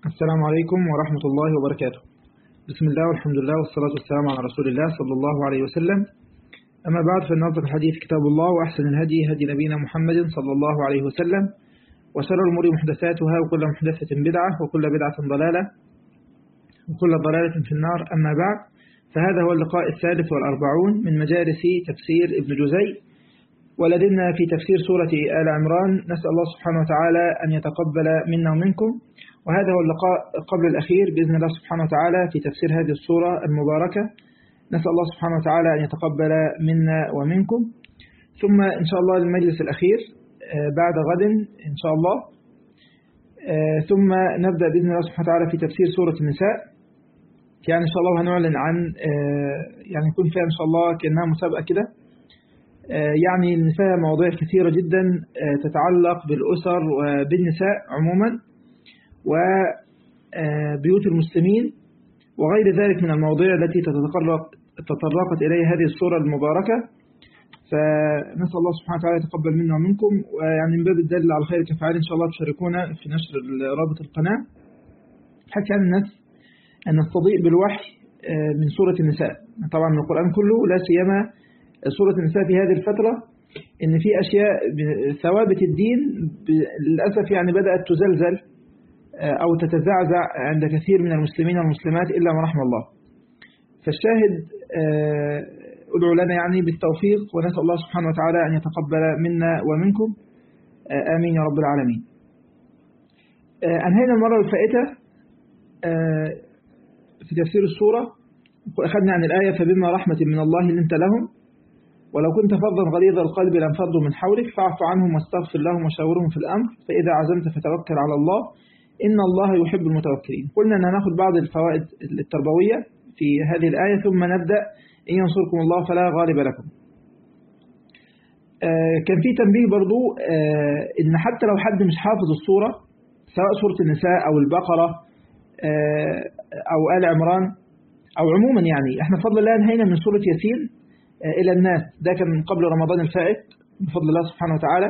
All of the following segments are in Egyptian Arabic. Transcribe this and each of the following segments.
السلام عليكم ورحمة الله وبركاته بسم الله والحمد لله والصلاة والسلام على رسول الله صلى الله عليه وسلم أما بعد فإن أصدق الحديث كتاب الله وأحسن الهدي هدي نبينا محمد صلى الله عليه وسلم وشر الأمور محدثاتها وكل محدثة بدعة وكل بدعة ضلالة وكل ضلالة في النار أما بعد فهذا هو اللقاء الثالث والأربعون من مجالس تفسير ابن جزي ولدينا في تفسير سورة آل عمران نسأل الله سبحانه وتعالى أن يتقبل منا ومنكم وهذا هو اللقاء قبل الأخير بإذن الله سبحانه وتعالى في تفسير هذه السورة المباركة نسأل الله سبحانه وتعالى أن يتقبل منا ومنكم ثم إن شاء الله المجلس الأخير بعد غد إن شاء الله ثم نبدأ بإذن الله سبحانه وتعالى في تفسير سورة النساء يعني إن شاء الله هنعلن عن يعني يكون فيها إن شاء الله كأنها مسابقة كده يعني فيها مواضيع كثيرة جدا تتعلق بالأسر وبالنساء عموما وبيوت المسلمين وغير ذلك من المواضيع التي تتطرق تطرقت إليها هذه الصورة المباركة فنسأل الله سبحانه وتعالى يتقبل منا ومنكم ويعني من باب الدل على الخير كفعال إن شاء الله تشاركونا في نشر رابط القناة حتى يعني الناس أن نستضيء بالوحي من سورة النساء طبعا من القرآن كله لا سيما سورة النساء في هذه الفترة إن في أشياء ثوابت الدين للأسف يعني بدأت تزلزل أو تتزعزع عند كثير من المسلمين والمسلمات إلا ما رحم الله فالشاهد ادعوا لنا يعني بالتوفيق ونسأل الله سبحانه وتعالى أن يتقبل منا ومنكم آمين يا رب العالمين أنهينا المرة الفائتة في تفسير السورة أخذنا عن الآية فبما رحمة من الله لنت لهم ولو كنت فظا غليظ القلب لانفضوا من حولك فاعف عنهم واستغفر لهم وشاورهم في الأمر فإذا عزمت فتوكل على الله إن الله يحب المتوكلين قلنا أن ناخذ بعض الفوائد التربوية في هذه الآية ثم نبدأ إن ينصركم الله فلا غالب لكم آه كان في تنبيه برضو آه إن حتى لو حد مش حافظ الصورة سواء سورة النساء أو البقرة آه أو آل عمران أو عموما يعني احنا بفضل الله انهينا من سورة ياسين إلى الناس ده كان من قبل رمضان الفائت بفضل الله سبحانه وتعالى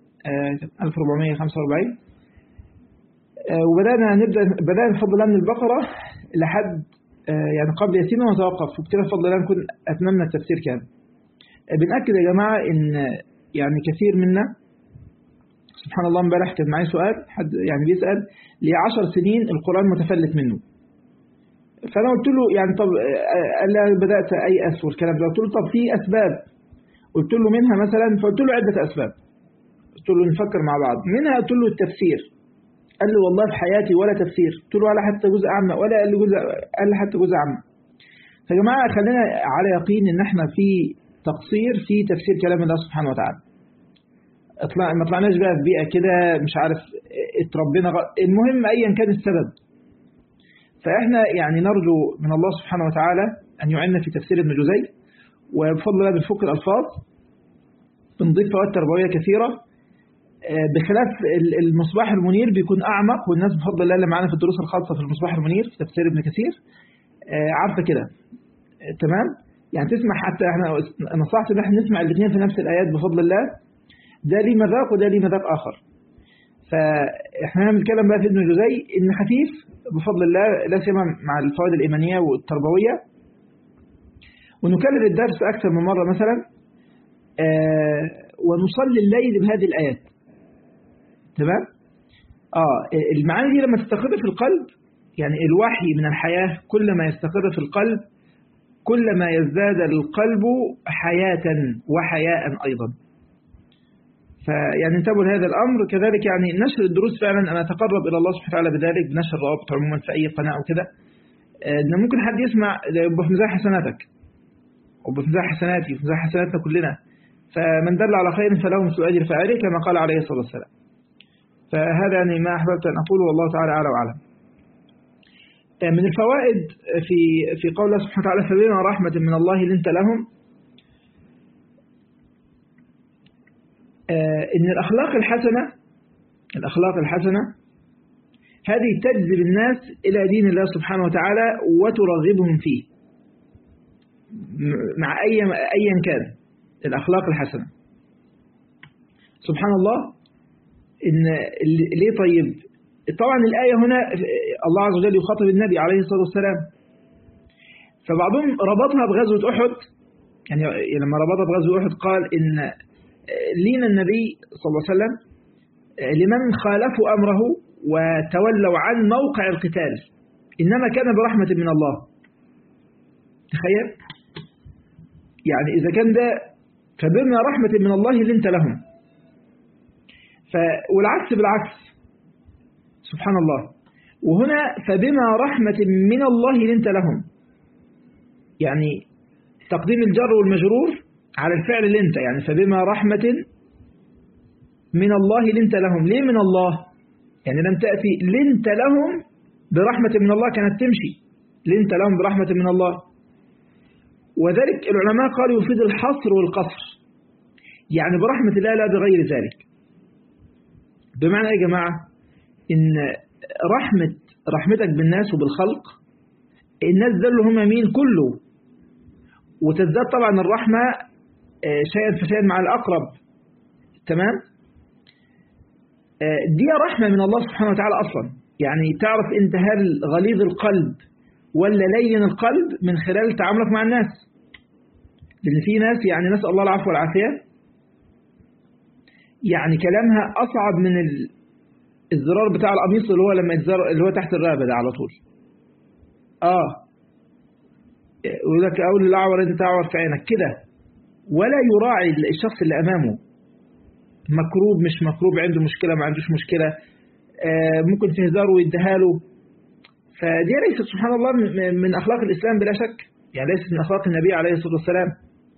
1445 وبدأنا نبدأ بدأنا بفضل الله من البقرة لحد يعني قبل ياسين ونتوقف وبكده بفضل الله نكون أتممنا التفسير كامل بنأكد يا جماعة إن يعني كثير منا سبحان الله امبارح كان معي سؤال حد يعني بيسأل لي 10 سنين القرآن متفلت منه فأنا قلت له يعني طب ألا بدأت أيأس والكلام ده قلت له طب في أسباب قلت له منها مثلا فقلت له عدة أسباب قلت له نفكر مع بعض منها قلت له التفسير قال لي والله في حياتي ولا تفسير قلت له ولا حتى جزء عامة ولا قال لي جزء قال لي حتى جزء عامة فيا جماعة خلينا على يقين ان احنا في تقصير في تفسير كلام الله سبحانه وتعالى اطلع ما طلعناش بقى في بيئة كده مش عارف اتربينا غ... المهم ايا كان السبب فاحنا يعني نرجو من الله سبحانه وتعالى ان يعيننا في تفسير ابن جزي وبفضل الله بنفك الالفاظ بنضيف فوائد تربويه كثيره بخلاف المصباح المنير بيكون أعمق والناس بفضل الله اللي معانا في الدروس الخاصة في المصباح المنير في تفسير ابن كثير عارفة كده تمام يعني تسمع حتى احنا نصحت ان احنا نسمع الاثنين في نفس الآيات بفضل الله ده ليه مذاق وده ليه مذاق آخر فاحنا هنتكلم بقى في ابن جزي ان خفيف بفضل الله لا سيما مع الفوائد الإيمانية والتربوية ونكرر الدرس أكثر من مرة مثلا ونصلي الليل بهذه الآيات تمام اه المعاني دي لما تستقر في القلب يعني الوحي من الحياة كل ما يستقر في القلب كل ما يزداد القلب حياة وحياء أيضا فيعني انتبهوا لهذا الأمر كذلك يعني نشر الدروس فعلا أنا أتقرب إلى الله سبحانه وتعالى بذلك بنشر الروابط عموما في أي قناة أو كده إن ممكن حد يسمع يبقى في مزاح حسناتك وفي مزاح حسناتي وفي مزاح حسناتنا كلنا فمن دل على خير فله مثل أجر فاعله كما قال عليه الصلاة والسلام فهذا يعني ما أحببت أن أقوله والله تعالى أعلى وأعلم من الفوائد في في قول الله سبحانه وتعالى فبما رحمة من الله لنت لهم إن الأخلاق الحسنة الأخلاق الحسنة هذه تجذب الناس إلى دين الله سبحانه وتعالى وترغبهم فيه مع أي أيا كان الأخلاق الحسنة سبحان الله إن ليه طيب طبعا الآية هنا الله عز وجل يخاطب النبي عليه الصلاة والسلام فبعضهم ربطها بغزوة أحد يعني لما ربطها بغزوة أحد قال إن لين النبي صلى الله عليه وسلم لمن خالفوا أمره وتولوا عن موقع القتال إنما كان برحمة من الله تخيل يعني إذا كان ده فبما رحمة من الله لنت لهم ف والعكس بالعكس سبحان الله وهنا فبما رحمة من الله لنت لهم يعني تقديم الجر والمجرور على الفعل لنت يعني فبما رحمة من الله لنت لهم ليه من الله يعني لم تأتي لنت لهم برحمة من الله كانت تمشي لنت لهم برحمة من الله وذلك العلماء قالوا يفيد الحصر والقصر يعني برحمة الله لا بغير ذلك بمعنى يا جماعة إن رحمة رحمتك بالناس وبالخلق الناس دول هم مين كله وتزداد طبعا الرحمة شيئا فشيئا مع الأقرب تمام دي رحمة من الله سبحانه وتعالى أصلا يعني تعرف أنت هل غليظ القلب ولا لين القلب من خلال تعاملك مع الناس لأن في ناس يعني نسأل الله العفو والعافية يعني كلامها أصعب من الزرار بتاع القميص اللي هو لما يتزر اللي هو تحت الرقبة ده على طول آه يقول لك أول الأعور أنت تعور في عينك كده ولا يراعي الشخص اللي أمامه مكروب مش مكروب عنده مشكلة ما عندوش مشكلة آه ممكن تهزره ويديها له فدي ليست سبحان الله من أخلاق الإسلام بلا شك يعني ليست من أخلاق النبي عليه الصلاة والسلام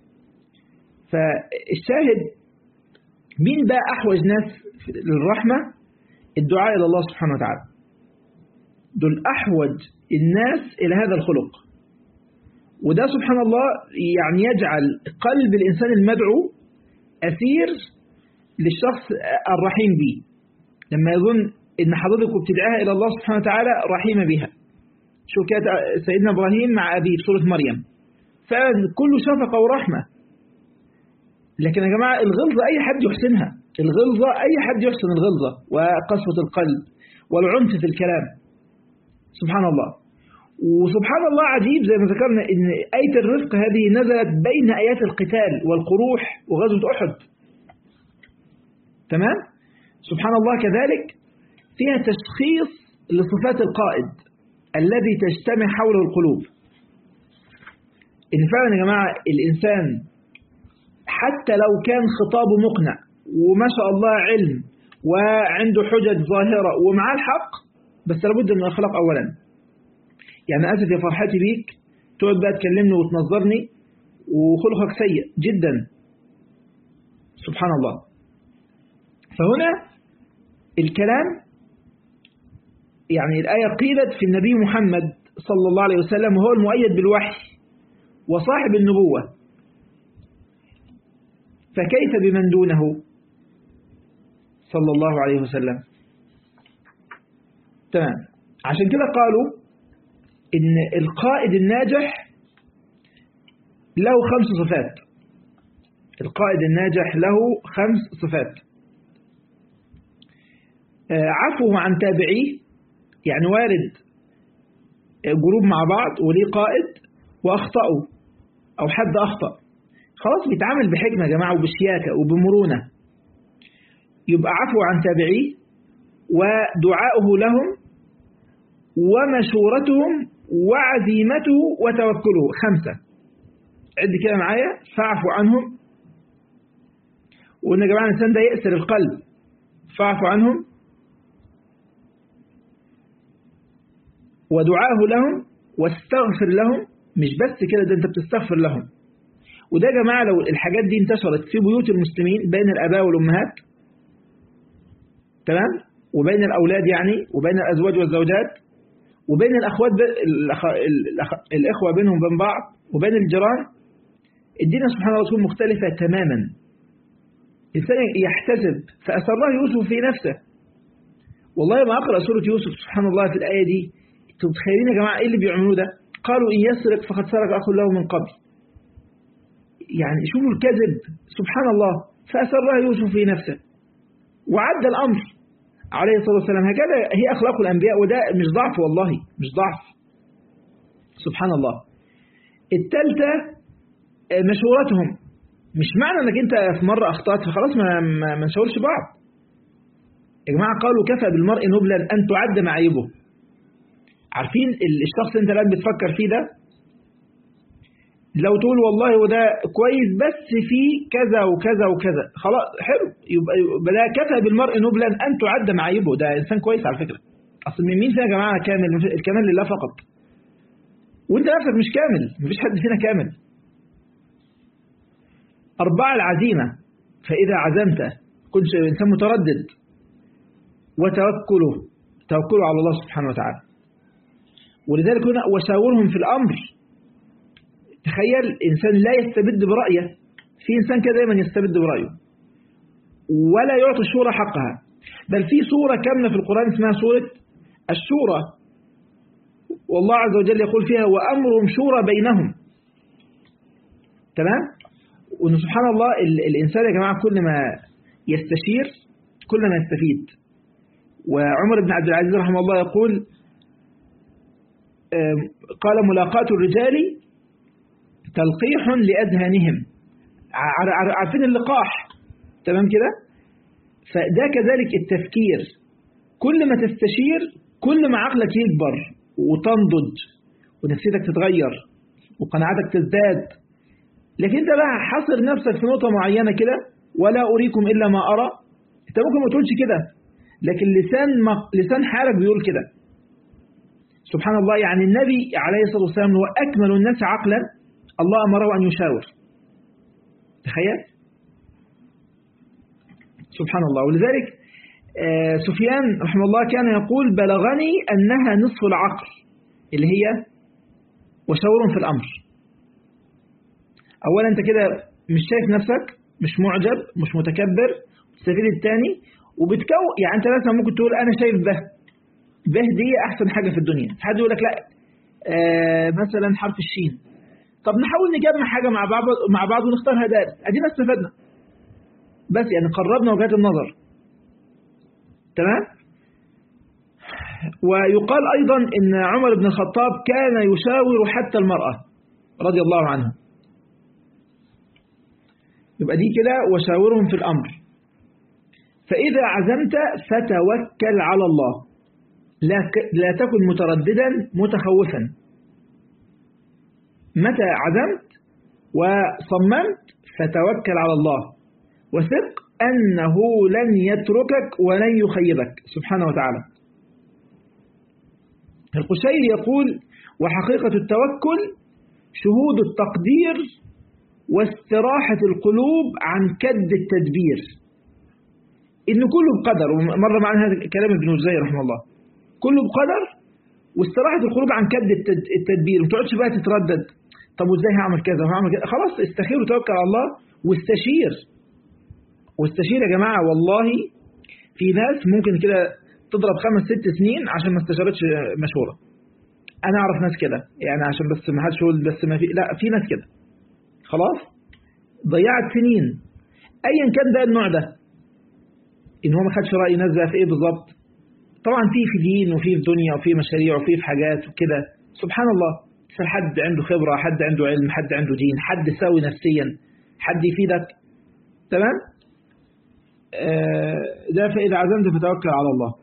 فالشاهد مين بقى أحوج ناس للرحمة الدعاء إلى الله سبحانه وتعالى دول أحوج الناس إلى هذا الخلق وده سبحان الله يعني يجعل قلب الإنسان المدعو أسير للشخص الرحيم به لما يظن إن حضرتك بتدعيها إلى الله سبحانه وتعالى رحيمة بها شو كانت سيدنا إبراهيم مع أبيه في سورة مريم فعلا كله شفقة ورحمة لكن يا جماعة الغلظة أي حد يحسنها الغلظة أي حد يحسن الغلظة وقسوة القلب والعنف في الكلام سبحان الله وسبحان الله عجيب زي ما ذكرنا ان آية الرفق هذه نزلت بين آيات القتال والقروح وغزوة أحد تمام سبحان الله كذلك فيها تشخيص لصفات القائد الذي تجتمع حوله القلوب إن فعلا يا جماعة الإنسان حتى لو كان خطابه مقنع وما شاء الله علم وعنده حجج ظاهرة ومعاه الحق بس لابد من الأخلاق أولا يعني أسف يا فرحتي بيك تقعد بقى تكلمني وتنظرني وخلقك سيء جدا سبحان الله فهنا الكلام يعني الآية قيلت في النبي محمد صلى الله عليه وسلم وهو المؤيد بالوحي وصاحب النبوة فكيف بمن دونه صلى الله عليه وسلم تمام عشان كده قالوا إن القائد الناجح له خمس صفات القائد الناجح له خمس صفات عفوه عن تابعيه يعني وارد جروب مع بعض وليه قائد وأخطأوا أو حد أخطأ خلاص بيتعامل بحكمة يا جماعة وبشياكة وبمرونة يبقى عفو عن تابعيه ودعاؤه لهم ومشورتهم وعزيمته وتوكله خمسة عد كده معايا فاعفوا عنهم وإن يا جماعة الإنسان ده يأسر القلب فاعفوا عنهم ودعاه لهم واستغفر لهم مش بس كده ده انت بتستغفر لهم وده يا جماعة لو الحاجات دي انتشرت في بيوت المسلمين بين الآباء والأمهات تمام وبين الأولاد يعني وبين الأزواج والزوجات وبين الأخوات الأخ... الأخ... الإخوة بينهم وبين بعض وبين الجيران الدين سبحانه وتعالى تكون مختلفة تماما الإنسان يحتسب فأسره يوسف في نفسه والله ما أقرأ سورة يوسف سبحان الله في الآية دي انتوا متخيلين يا جماعة إيه اللي بيعملوه ده قالوا إن يسرق فقد سرق أخ له من قبل يعني شوفوا الكذب سبحان الله فأسرها يوسف في نفسه وعد الأمر عليه الصلاة والسلام هكذا هي أخلاق الأنبياء وده مش ضعف والله مش ضعف سبحان الله الثالثة مشورتهم مش معنى انك انت في مرة اخطأت فخلاص ما, ما, ما نشاورش بعض يا جماعة قالوا كفى بالمرء نبلا أن تعد معايبه عارفين الشخص انت الآن بتفكر فيه ده لو تقول والله وده كويس بس في كذا وكذا وكذا خلاص حلو يبقى, يبقى ده كفى بالمرء نبلا أن تعد معايبه ده إنسان كويس على فكرة أصل من مين فينا يا جماعة كامل الكمال لله فقط وانت نفسك مش كامل مفيش حد فينا كامل أربعة العزيمة فإذا عزمت كنت إنسان متردد وتوكله توكله على الله سبحانه وتعالى ولذلك هنا وشاورهم في الأمر تخيل إنسان لا يستبد برأيه في إنسان كده دايما يستبد برأيه ولا يعطي الشورى حقها بل في سورة كاملة في القرآن اسمها سورة الشورى والله عز وجل يقول فيها وأمرهم شورى بينهم تمام وأن سبحان الله الإنسان يا جماعة كل ما يستشير كل ما يستفيد وعمر بن عبد العزيز رحمه الله يقول قال ملاقاة الرجال تلقيح لأذهانهم عارفين اللقاح تمام كده فده كذلك التفكير كل ما تستشير كل ما عقلك يكبر وتنضج ونفسيتك تتغير وقناعتك تزداد لكن انت بقى حصر نفسك في نقطة معينة كده ولا أريكم إلا ما أرى انت ممكن ما تقولش كده لكن لسان لسان حالك بيقول كده سبحان الله يعني النبي عليه الصلاة والسلام هو أكمل الناس عقلا الله أمره أن يشاور تخيل سبحان الله ولذلك سفيان رحمه الله كان يقول بلغني أنها نصف العقل اللي هي وشاور في الأمر أولا أنت كده مش شايف نفسك مش معجب مش متكبر السبيل الثاني وبتكو يعني أنت مثلا ممكن تقول أنا شايف به به دي أحسن حاجة في الدنيا حد يقول لك لا آه مثلا حرف الشين طب نحاول نجمع حاجة مع بعض مع بعض ونختارها دارس أدينا استفدنا بس يعني قربنا وجهات النظر تمام ويقال أيضا إن عمر بن الخطاب كان يشاور حتى المرأة رضي الله عنه يبقى دي كده وشاورهم في الأمر فإذا عزمت فتوكل على الله لا لا تكن مترددا متخوفا متى عزمت وصممت فتوكل على الله وثق أنه لن يتركك ولن يخيبك سبحانه وتعالى القشيري يقول وحقيقة التوكل شهود التقدير واستراحة القلوب عن كد التدبير إن كله بقدر ومر معنا هذا كلام ابن الجزي رحمه الله كله بقدر واستراحة القلوب عن كد التدبير ما تقعدش بقى تتردد طب وازاي هعمل كذا وهعمل كذا خلاص استخير وتوكل على الله واستشير واستشير يا جماعة والله في ناس ممكن كده تضرب خمس ست سنين عشان ما استشارتش مشورة أنا أعرف ناس كده يعني عشان بس ما حدش يقول بس ما في لا في ناس كده خلاص ضيعت سنين أيا كان ده النوع ده إن هو ما خدش رأي ناس بقى في إيه بالظبط طبعا في في دين وفي في دنيا وفي مشاريع وفي في حاجات وكده سبحان الله حد عنده خبرة حد عنده علم حد عنده دين حد ساوي نفسيا حد يفيدك تمام ده فإذا عزمت فتوكل على الله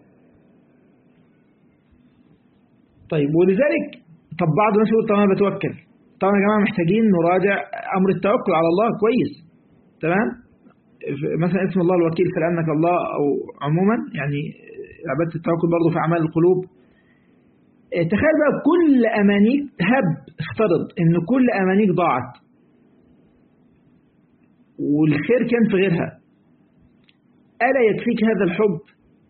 طيب ولذلك طب بعض الناس يقول طب انا بتوكل طبعا يا جماعه محتاجين نراجع امر التوكل على الله كويس تمام مثلا اسم الله الوكيل فلانك الله او عموما يعني عباده التوكل برضه في اعمال القلوب تخيل بقى كل امانيك هب افترض ان كل امانيك ضاعت والخير كان في غيرها ألا يكفيك هذا الحب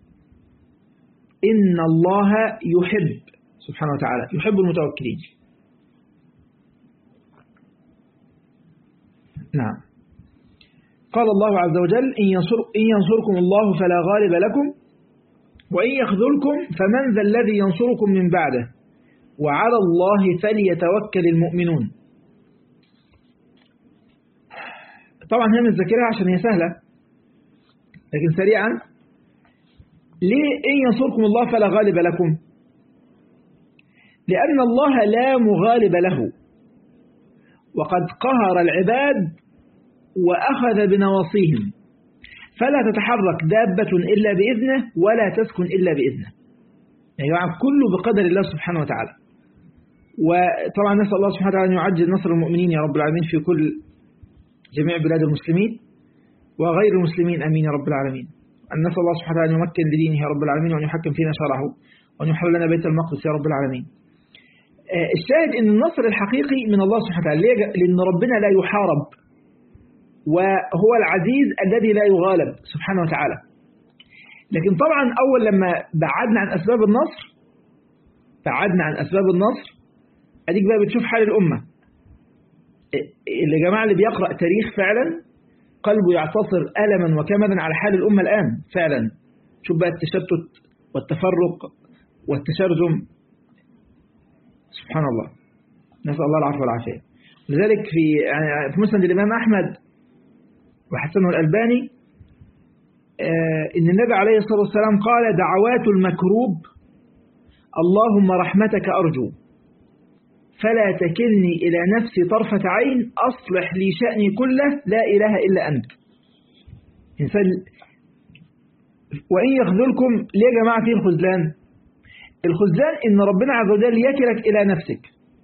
إن الله يحب سبحانه وتعالى يحب المتوكلين نعم قال الله عز وجل إن, ينصر إن ينصركم الله فلا غالب لكم وإن يخذلكم فمن ذا الذي ينصركم من بعده وعلى الله فليتوكل المؤمنون طبعا هي مش ذاكرها عشان هي سهلة لكن سريعا ليه إن ينصركم الله فلا غالب لكم لأن الله لا مغالب له وقد قهر العباد وأخذ بنواصيهم فلا تتحرك دابة إلا بإذنه ولا تسكن إلا بإذنه يعني كله بقدر الله سبحانه وتعالى وطبعا نسأل الله سبحانه وتعالى أن يعجل نصر المؤمنين يا رب العالمين في كل جميع بلاد المسلمين وغير المسلمين أمين يا رب العالمين أن نسأل الله سبحانه وتعالى أن يمكن لدينه يا رب العالمين وأن يحكم فينا شرعه وأن يحل لنا بيت المقدس يا رب العالمين الشاهد أن النصر الحقيقي من الله سبحانه وتعالى لأن ربنا لا يحارب وهو العزيز الذي لا يغالب سبحانه وتعالى لكن طبعا أول لما بعدنا عن أسباب النصر بعدنا عن أسباب النصر أديك بقى بتشوف حال الأمة اللي جماعة اللي بيقرأ تاريخ فعلا قلبه يعتصر ألما وكمدا على حال الأمة الآن فعلا شوف بقى التشتت والتفرق والتشرذم سبحان الله نسأل الله العفو والعافية لذلك في يعني في مسند الإمام أحمد وحسنه الألباني إن النبي عليه الصلاة والسلام قال دعوات المكروب اللهم رحمتك أرجو فلا تكلني إلى نفسي طرفة عين أصلح لي شأني كله لا إله إلا أنت إنسان وإن يخذلكم ليه يا جماعة فيه الخذلان الخذلان إن ربنا عز وجل يكلك إلى نفسك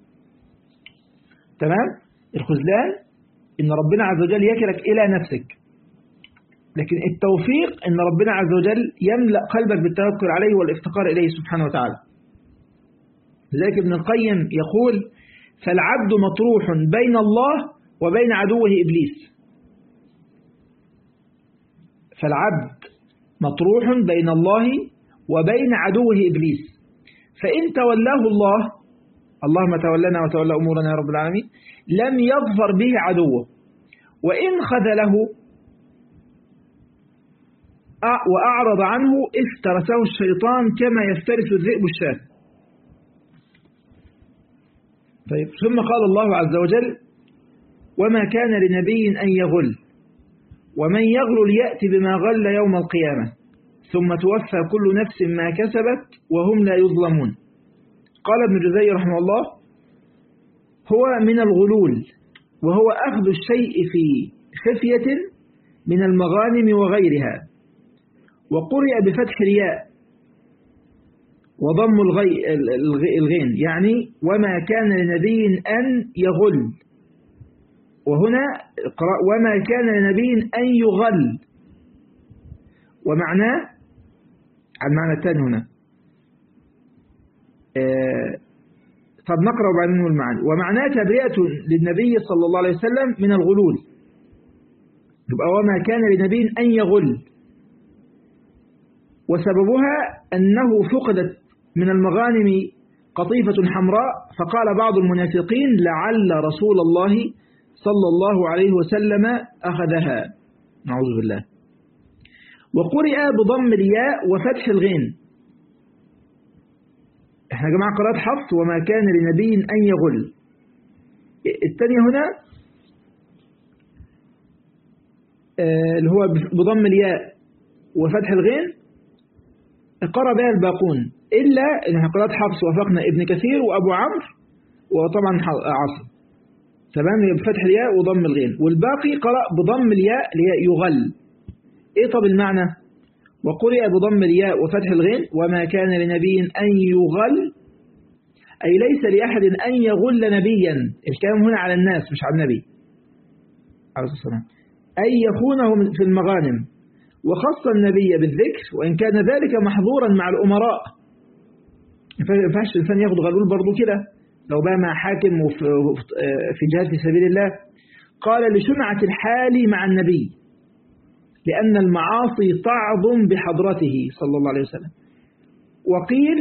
تمام الخذلان إن ربنا عز وجل يكلك إلى نفسك لكن التوفيق إن ربنا عز وجل يملأ قلبك بالتوكل عليه والافتقار إليه سبحانه وتعالى لذلك ابن القيم يقول فالعبد مطروح بين الله وبين عدوه إبليس فالعبد مطروح بين الله وبين عدوه إبليس فإن تولاه الله اللهم تولنا وتولى أمورنا يا رب العالمين لم يظفر به عدوه وإن خذله وأعرض عنه افترسه الشيطان كما يفترس الذئب الشاة طيب ثم قال الله عز وجل وما كان لنبي أن يغل ومن يغل يأتي بما غل يوم القيامة ثم توفى كل نفس ما كسبت وهم لا يظلمون قال ابن جزي رحمه الله هو من الغلول وهو أخذ الشيء في خفية من المغانم وغيرها وقرئ بفتح الياء وضم الغي الغين يعني وما كان لنبي أن يغل وهنا وما كان لنبي أن يغل ومعناه على المعنى الثاني هنا طب نقرأ بعدين المعنى ومعناه تبرئة للنبي صلى الله عليه وسلم من الغلول يبقى وما كان لنبي أن يغل وسببها أنه فقدت من المغانم قطيفة حمراء فقال بعض المنافقين لعل رسول الله صلى الله عليه وسلم أخذها نعوذ بالله وقرئ بضم الياء وفتح الغين احنا يا جماعة قرأت حفص وما كان لنبي أن يغل الثانية هنا اللي هو بضم الياء وفتح الغين قرأ بها الباقون إلا إن قرأت حفص وفقنا ابن كثير وأبو عمرو وطبعا عاصم تمام بفتح الياء وضم الغين والباقي قرأ بضم الياء لياء يغل إيه طب المعنى وقرئ بضم الياء وفتح الغين وما كان لنبي أن يغل أي ليس لأحد أن يغل نبيا الكلام هنا على الناس مش على النبي عليه الصلاة والسلام أي يخونه في المغانم وخص النبي بالذكر وإن كان ذلك محظورا مع الأمراء ما ينفعش الإنسان ياخد غلول برضه كده لو بقى مع حاكم في جهاد في سبيل الله قال لشنعة الحال مع النبي لأن المعاصي تعظم بحضرته صلى الله عليه وسلم وقيل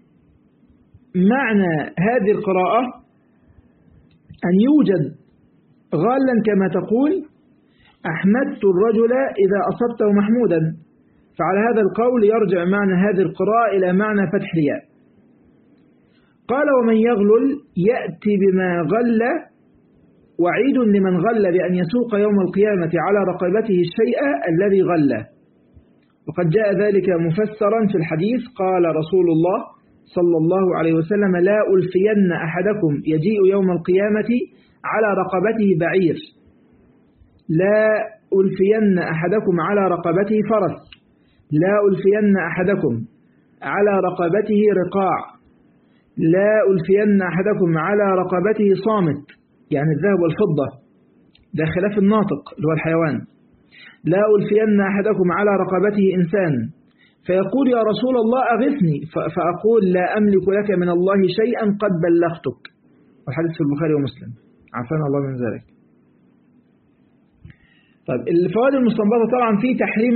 معنى هذه القراءة أن يوجد غالا كما تقول أحمدت الرجل إذا أصبته محمودا فعلى هذا القول يرجع معنى هذه القراءة إلى معنى فتح الياء قال ومن يغلل يأتي بما غل وعيد لمن غل بأن يسوق يوم القيامة على رقبته الشيء الذي غل وقد جاء ذلك مفسرا في الحديث قال رسول الله صلى الله عليه وسلم لا ألفين أحدكم يجيء يوم القيامة على رقبته بعير لا ألفين أحدكم على رقبته فرس لا ألفين أحدكم على رقبته رقاع لا ألفين أحدكم على رقبته صامت يعني الذهب والفضة ده خلاف الناطق اللي هو الحيوان لا ألفين أحدكم على رقبته إنسان فيقول يا رسول الله أغثني فأقول لا أملك لك من الله شيئا قد بلغتك والحديث في البخاري ومسلم عافانا الله من ذلك طيب الفوائد المستنبطة طبعا في تحريم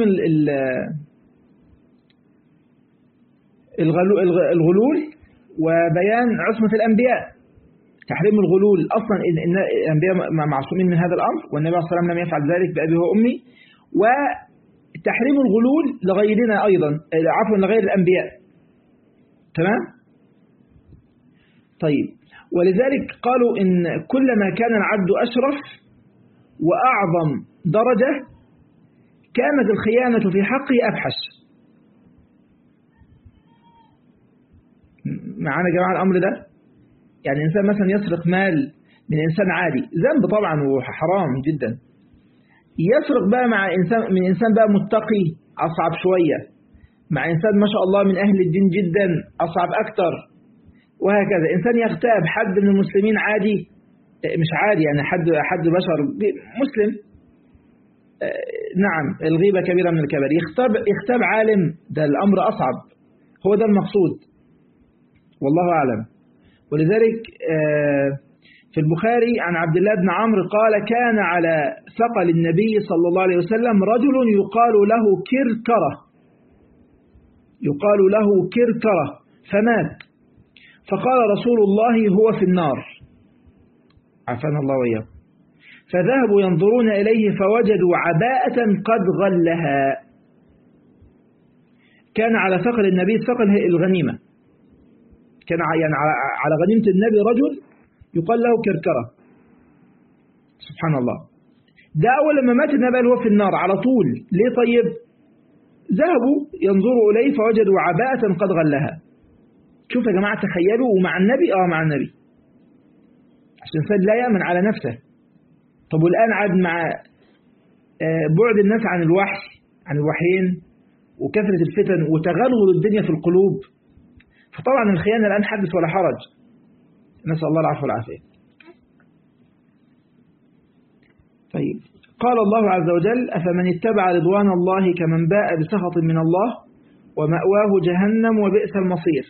الغلول وبيان عصمة الأنبياء تحريم الغلول أصلا إن الأنبياء معصومين من هذا الأمر والنبي صلى الله عليه وسلم لم يفعل ذلك بأبي وأمي وتحريم الغلول لغيرنا أيضا عفوا لغير الأنبياء تمام طيب ولذلك قالوا إن كلما كان العبد أشرف وأعظم درجة كانت الخيانة في حقه أفحش معانا يا جماعة الأمر ده يعني إنسان مثلا يسرق مال من إنسان عادي ذنب طبعا وحرام جدا يسرق بقى مع إنسان من إنسان بقى متقي أصعب شوية مع إنسان ما شاء الله من أهل الدين جدا أصعب أكتر وهكذا إنسان يغتاب حد من المسلمين عادي مش عادي يعني حد حد بشر مسلم نعم الغيبة كبيرة من الكبائر يختاب يختاب عالم ده الأمر أصعب هو ده المقصود والله أعلم ولذلك في البخاري عن عبد الله بن عمرو قال كان على ثقل النبي صلى الله عليه وسلم رجل يقال له كركرة يقال له كركرة فمات فقال رسول الله هو في النار عافانا الله وإياه فذهبوا ينظرون إليه فوجدوا عباءة قد غلها كان على ثقل النبي ثقل الغنيمة كان يعني على غنيمة النبي رجل يقال له كركرة سبحان الله ده أول لما مات النبي هو في النار على طول ليه طيب ذهبوا ينظروا إليه فوجدوا عباءة قد غلها شوف يا جماعة تخيلوا ومع النبي آه مع النبي عشان الإنسان لا يأمن على نفسه طب والآن عاد مع بعد الناس عن الوحي عن الوحيين وكثرة الفتن وتغلغل الدنيا في القلوب فطبعا الخيانة الآن حدث ولا حرج نسأل الله العفو والعافية طيب قال الله عز وجل أفمن اتبع رضوان الله كمن باء بسخط من الله ومأواه جهنم وبئس المصير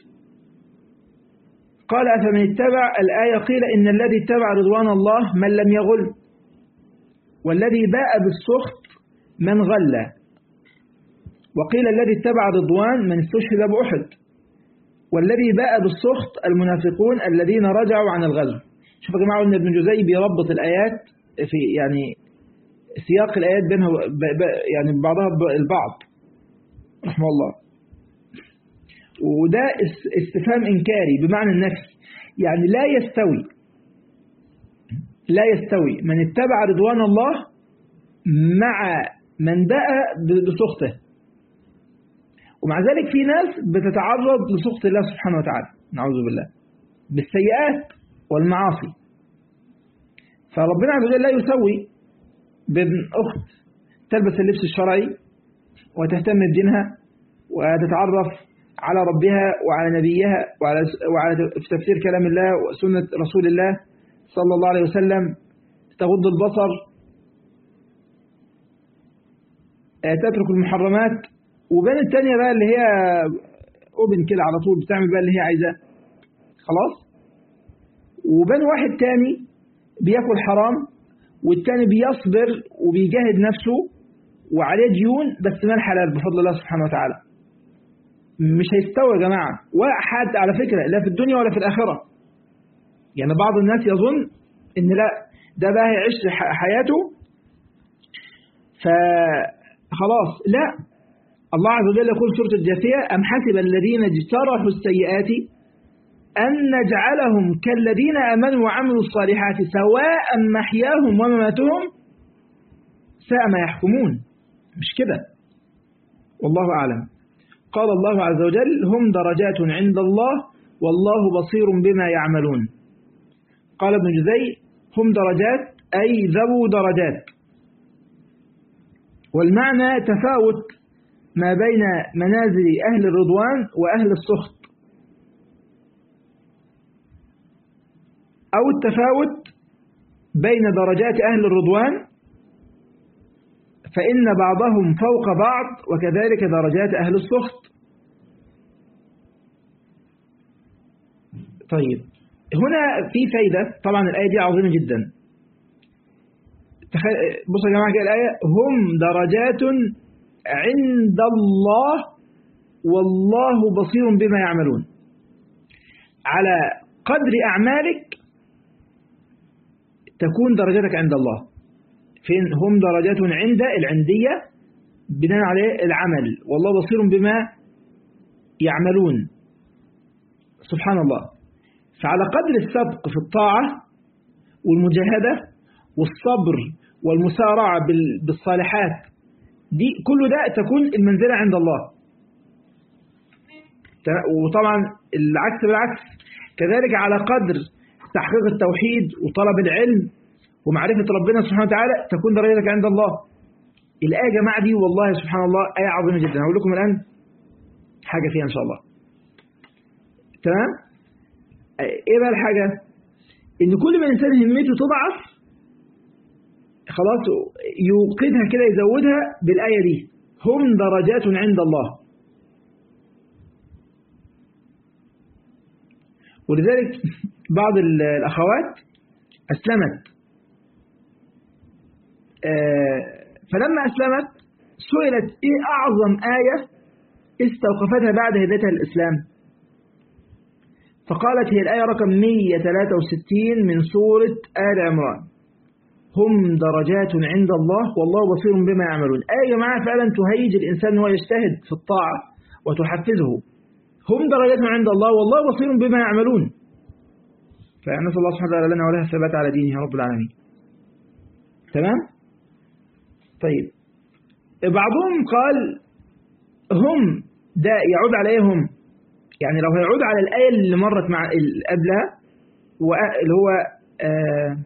قال أفمن اتبع الآية قيل إن الذي اتبع رضوان الله من لم يغل والذي باء بالسخط من غل وقيل الذي اتبع رضوان من استشهد بأحد والذي باء بالسخط المنافقون الذين رجعوا عن الغزو شوفوا يا جماعة ان ابن جزي بيربط الآيات في يعني سياق الآيات بينها يعني بعضها البعض رحمه الله وده استفهام إنكاري بمعنى النفي يعني لا يستوي لا يستوي من اتبع رضوان الله مع من باء بسخطه ومع ذلك في ناس بتتعرض لسخط الله سبحانه وتعالى نعوذ بالله بالسيئات والمعاصي فربنا عز وجل لا يسوي بين أخت تلبس اللبس الشرعي وتهتم بدينها وتتعرف على ربها وعلى نبيها وعلى, وعلى في تفسير كلام الله وسنة رسول الله صلى الله عليه وسلم تغض البصر تترك المحرمات وبين التانية بقى اللي هي اوبن كده على طول بتعمل بقى اللي هي عايزاه خلاص وبين واحد تاني بياكل حرام والتاني بيصبر وبيجاهد نفسه وعليه ديون بس مال حلال بفضل الله سبحانه وتعالى مش هيستوى يا جماعة واحد على فكرة لا في الدنيا ولا في الآخرة يعني بعض الناس يظن ان لا ده بقى هيعيش حياته فخلاص لا الله عز وجل يقول سورة الجاثية أم حسب الذين اجترحوا السيئات أن نجعلهم كالذين آمنوا وعملوا الصالحات سواء محياهم ومماتهم ساء ما يحكمون مش كده والله أعلم قال الله عز وجل هم درجات عند الله والله بصير بما يعملون قال ابن جزي هم درجات أي ذو درجات والمعنى تفاوت ما بين منازل أهل الرضوان وأهل السخط أو التفاوت بين درجات أهل الرضوان فإن بعضهم فوق بعض وكذلك درجات أهل السخط طيب هنا في فايدة طبعا الآية دي عظيمة جدا بصوا يا جماعة كده الآية هم درجات عند الله والله بصير بما يعملون على قدر أعمالك تكون درجتك عند الله فين هم درجات عند العندية بناء عليه العمل والله بصير بما يعملون سبحان الله فعلى قدر السبق في الطاعة والمجاهدة والصبر والمسارعة بالصالحات دي كل ده تكون المنزلة عند الله وطبعا العكس بالعكس كذلك على قدر تحقيق التوحيد وطلب العلم ومعرفة ربنا سبحانه وتعالى تكون درجتك عند الله الآية يا جماعة دي والله سبحان الله آية عظيمة جدا هقول لكم الآن حاجة فيها إن شاء الله تمام إيه بقى الحاجة إن كل ما الإنسان همته تضعف خلاص يوقدها كده يزودها بالآية دي هم درجات عند الله ولذلك بعض الأخوات أسلمت فلما أسلمت سئلت إيه أعظم آية استوقفتها بعد هدايتها الإسلام فقالت هي الآية رقم 163 من سورة آل عمران هم درجات عند الله والله بصير بما يعملون آية يا جماعة فعلا تهيج الإنسان أنه يجتهد في الطاعة وتحفزه هم درجات عند الله والله بصير بما يعملون فنسأل الله سبحانه وتعالى لنا ولها الثبات على دينه رب العالمين تمام طيب بعضهم قال هم ده يعود عليهم يعني لو هيعود على الآية اللي مرت مع قبلها اللي هو آه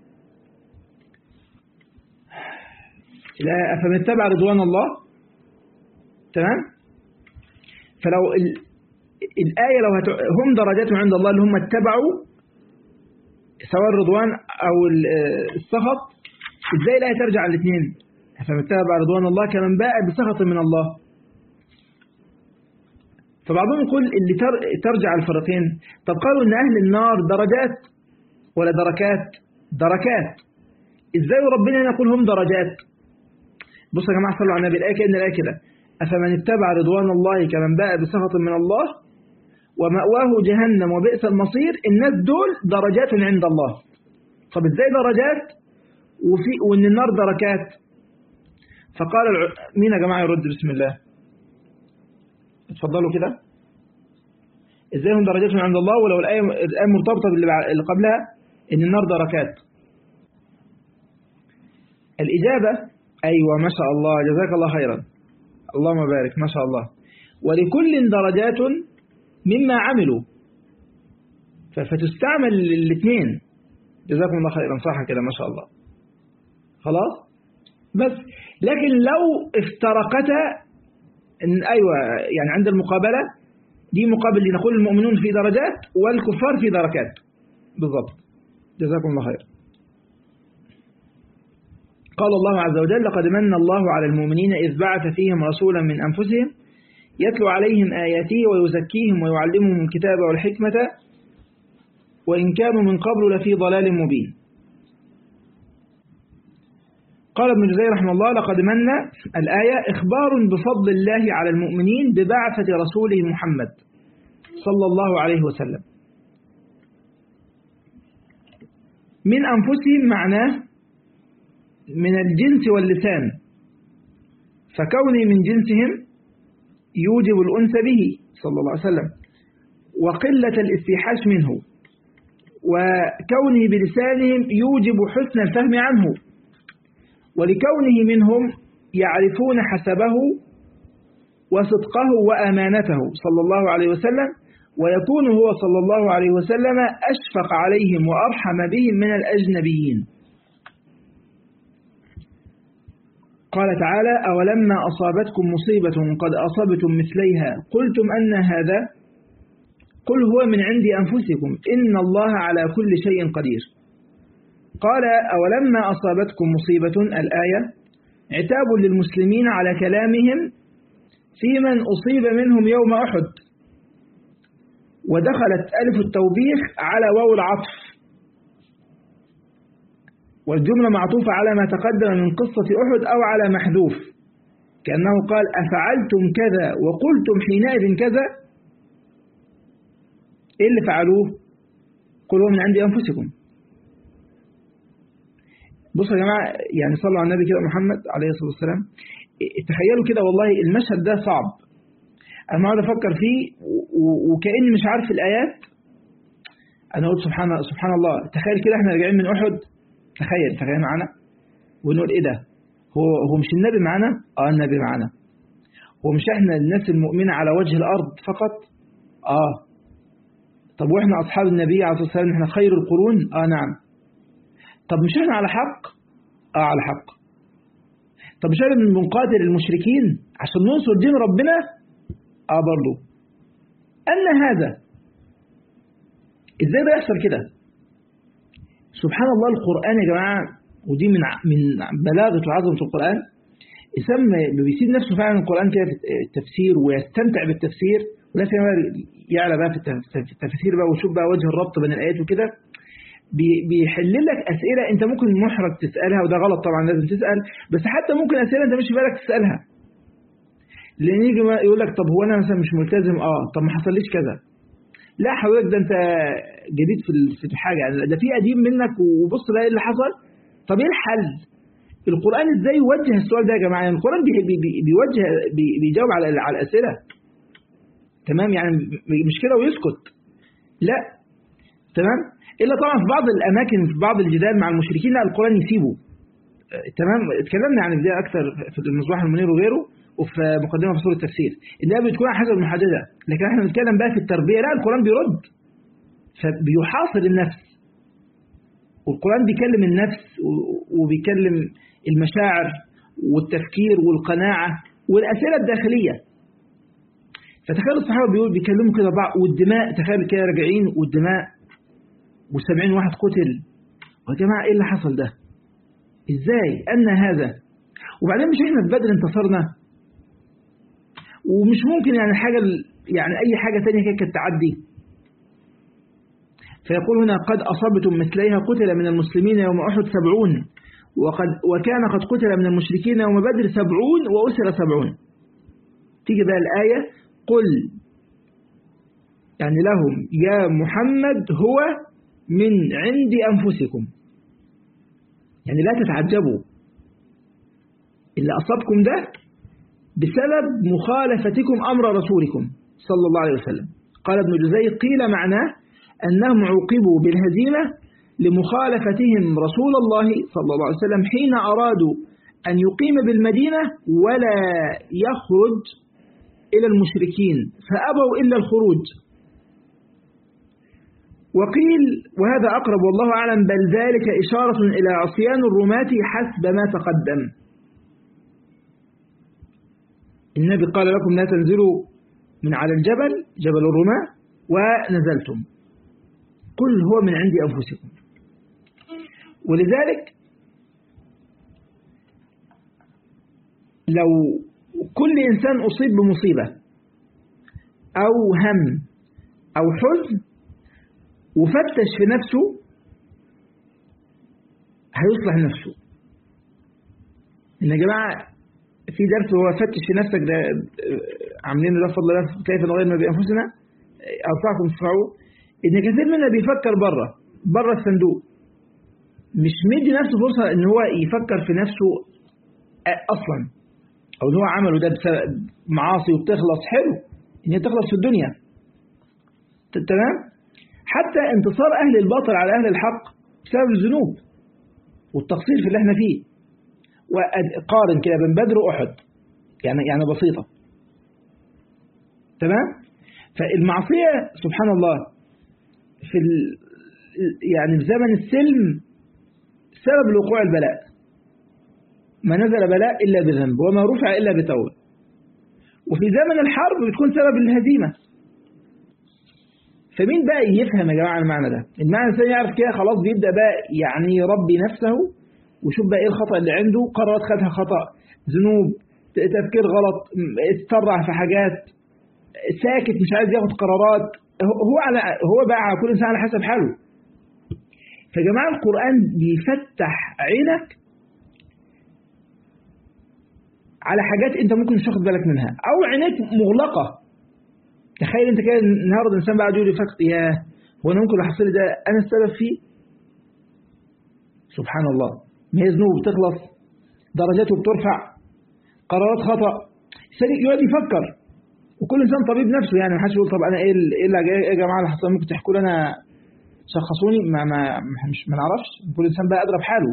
أفمن اتبع رضوان الله تمام فلو ال... الآية لو هت... هم درجات عند الله اللي هم اتبعوا سواء الرضوان أو السخط إزاي الآية ترجع على الاثنين فمن اتبع رضوان الله كمن باء بسخط من الله فبعضهم يقول اللي تر... ترجع الفرقين طب قالوا ان اهل النار درجات ولا دركات دركات ازاي ربنا يقول هم درجات بصوا يا جماعه صلوا على النبي الايه كان الايه كده افمن اتبع رضوان الله كمن باء بسخط من الله ومأواه جهنم وبئس المصير الناس دول درجات عند الله طب ازاي درجات وفي وان النار دركات فقال الع... مين يا جماعه يرد بسم الله اتفضلوا كده ازاي هم درجات عند الله ولو الآية, الآية مرتبطة باللي قبلها ان النار دركات الإجابة أيوة ما شاء الله جزاك الله خيرا اللهم بارك ما شاء الله ولكل درجات مما عملوا فتستعمل الاثنين جزاكم الله خيرا صح كده ما شاء الله خلاص بس لكن لو افترقتا إن أيوة يعني عند المقابلة دي مقابل لنقول المؤمنون في درجات والكفار في دركات بالضبط جزاكم الله خير قال الله عز وجل لقد من الله على المؤمنين إذ بعث فيهم رسولا من أنفسهم يتلو عليهم آياته ويزكيهم ويعلمهم الكتاب والحكمة وإن كانوا من قبل لفي ضلال مبين قال ابن جزي رحمه الله لقد من الآية إخبار بفضل الله على المؤمنين ببعثة رسوله محمد صلى الله عليه وسلم من أنفسهم معناه من الجنس واللسان فكوني من جنسهم يوجب الأنس به صلى الله عليه وسلم وقلة الاستيحاش منه وكونه بلسانهم يوجب حسن الفهم عنه ولكونه منهم يعرفون حسبه وصدقه وأمانته صلى الله عليه وسلم ويكون هو صلى الله عليه وسلم أشفق عليهم وأرحم بهم من الأجنبيين قال تعالى أولما أصابتكم مصيبة قد أصبتم مثليها قلتم أن هذا قل هو من عند أنفسكم إن الله على كل شيء قدير قال أولما أصابتكم مصيبة الآية عتاب للمسلمين على كلامهم في من أصيب منهم يوم أحد ودخلت ألف التوبيخ على واو العطف والجملة معطوفة على ما تقدم من قصة أحد أو على محذوف كأنه قال أفعلتم كذا وقلتم حينئذ كذا إيه اللي فعلوه قلوا من عند أنفسكم بصوا يا جماعة يعني صلوا على النبي كده محمد عليه الصلاة والسلام تخيلوا كده والله المشهد ده صعب أنا قاعد أفكر فيه وكأني مش عارف الآيات أنا قلت سبحان سبحان الله تخيل كده احنا راجعين من أحد تخيل تخيل معانا ونقول إيه ده هو هو مش النبي معانا آه النبي معانا هو مش احنا الناس المؤمنة على وجه الأرض فقط آه طب واحنا أصحاب النبي عليه الصلاة والسلام احنا خير القرون آه نعم طب مش احنا على حق آه على حق طب مش احنا بنقاتل المشركين عشان ننصر دين ربنا آه برضه أن هذا إزاي ده يحصل كده سبحان الله القرآن يا جماعة ودي من من بلاغة وعظمة القرآن يسمى بيسيب نفسه فعلا القرآن كده في التفسير ويستمتع بالتفسير ولا في يعلى بقى في التفسير بقى ويشوف بقى وجه الربط بين الآيات وكده بيحل لك أسئلة أنت ممكن محرج تسألها وده غلط طبعا لازم تسأل بس حتى ممكن أسئلة أنت مش في بالك تسألها لأن يجي يقول لك طب هو أنا مثلا مش ملتزم آه طب ما حصليش كذا لا حضرتك ده أنت جديد في في الحاجة يعني ده في قديم منك وبص بقى إيه اللي حصل طب إيه الحل؟ القرآن إزاي يوجه السؤال ده يا جماعة؟ يعني القرآن بي بي بيوجه بي بيجاوب على على الأسئلة تمام يعني مش كده ويسكت لا تمام إلا طبعا في بعض الأماكن في بعض الجدال مع المشركين لا القرآن يسيبه تمام اتكلمنا عن ده أكثر في المصباح المنير وغيره وفي مقدمة في سورة التفسير إنها بتكون على حسب المحددة لكن احنا بنتكلم بقى في التربية لا القرآن بيرد فبيحاصر النفس والقرآن بيكلم النفس وبيكلم المشاعر والتفكير والقناعة والأسئلة الداخلية فتخيل الصحابة بيقول بيكلموا كده بعض والدماء تخيل كده راجعين والدماء وسبعين واحد قتل ويا جماعة ايه اللي حصل ده ازاي أن هذا وبعدين مش احنا في بدر انتصرنا ومش ممكن يعني حاجة يعني أي حاجة تانية كانت تعدي فيقول هنا قد أصبتم مثليها قتل من المسلمين يوم أحد سبعون وقد وكان قد قتل من المشركين يوم بدر سبعون وأسر سبعون تيجي بقى الآية قل يعني لهم يا محمد هو من عند أنفسكم يعني لا تتعجبوا اللي أصابكم ده بسبب مخالفتكم أمر رسولكم صلى الله عليه وسلم قال ابن جزي قيل معناه أنهم عوقبوا بالهزيمة لمخالفتهم رسول الله صلى الله عليه وسلم حين أرادوا أن يقيم بالمدينة ولا يخرج إلى المشركين فأبوا إلا الخروج وقيل وهذا أقرب والله أعلم بل ذلك إشارة إلى عصيان الرماة حسب ما تقدم النبي قال لكم لا تنزلوا من على الجبل جبل الرماة ونزلتم قل هو من عند أنفسكم ولذلك لو كل إنسان أصيب بمصيبة أو هم أو حزن وفتش في نفسه هيصلح نفسه إن يا جماعة في درس هو فتش في نفسك ده عاملين ده بفضل الله كيف نغير بأنفسنا أرفعكم تسمعوه إن كثير منا بيفكر بره بره الصندوق مش مدي نفسه فرصة إن هو يفكر في نفسه أصلا أو إن هو عمله ده بسبب معاصي وبتخلص حلو إن هي تخلص في الدنيا تمام حتى انتصار أهل الباطل على أهل الحق بسبب الذنوب والتقصير في اللي احنا فيه وقارن كده بين بدر وأحد يعني يعني بسيطة تمام فالمعصية سبحان الله في ال... يعني في زمن السلم سبب لوقوع البلاء ما نزل بلاء إلا بذنب وما رفع إلا بتوبة وفي زمن الحرب بتكون سبب الهزيمة فمين بقى يفهم يا جماعة المعنى ده المعنى الثاني يعرف كده خلاص بيبدأ بقى يعني يربي نفسه وشوف بقى ايه الخطأ اللي عنده قرارات خدها خطأ ذنوب تفكير غلط اتسرع في حاجات ساكت مش عايز ياخد قرارات هو على هو بقى على كل انسان على حسب حاله فجماعة القرآن بيفتح عينك على حاجات انت ممكن مش واخد بالك منها او عينيك مغلقة تخيل انت كده النهارده الانسان بعد يقول فقط ياه هو انا ممكن اللي حصل لي ده انا السبب فيه سبحان الله ما هي ذنوب بتخلص درجاته بترفع قرارات خطأ يقعد يفكر وكل انسان طبيب نفسه يعني ما حدش يقول طب انا ايه ايه اللي ايه يا جماعه اللي حصل ممكن تحكوا لي انا شخصوني ما ما مش ما نعرفش كل انسان بقى ادرى بحاله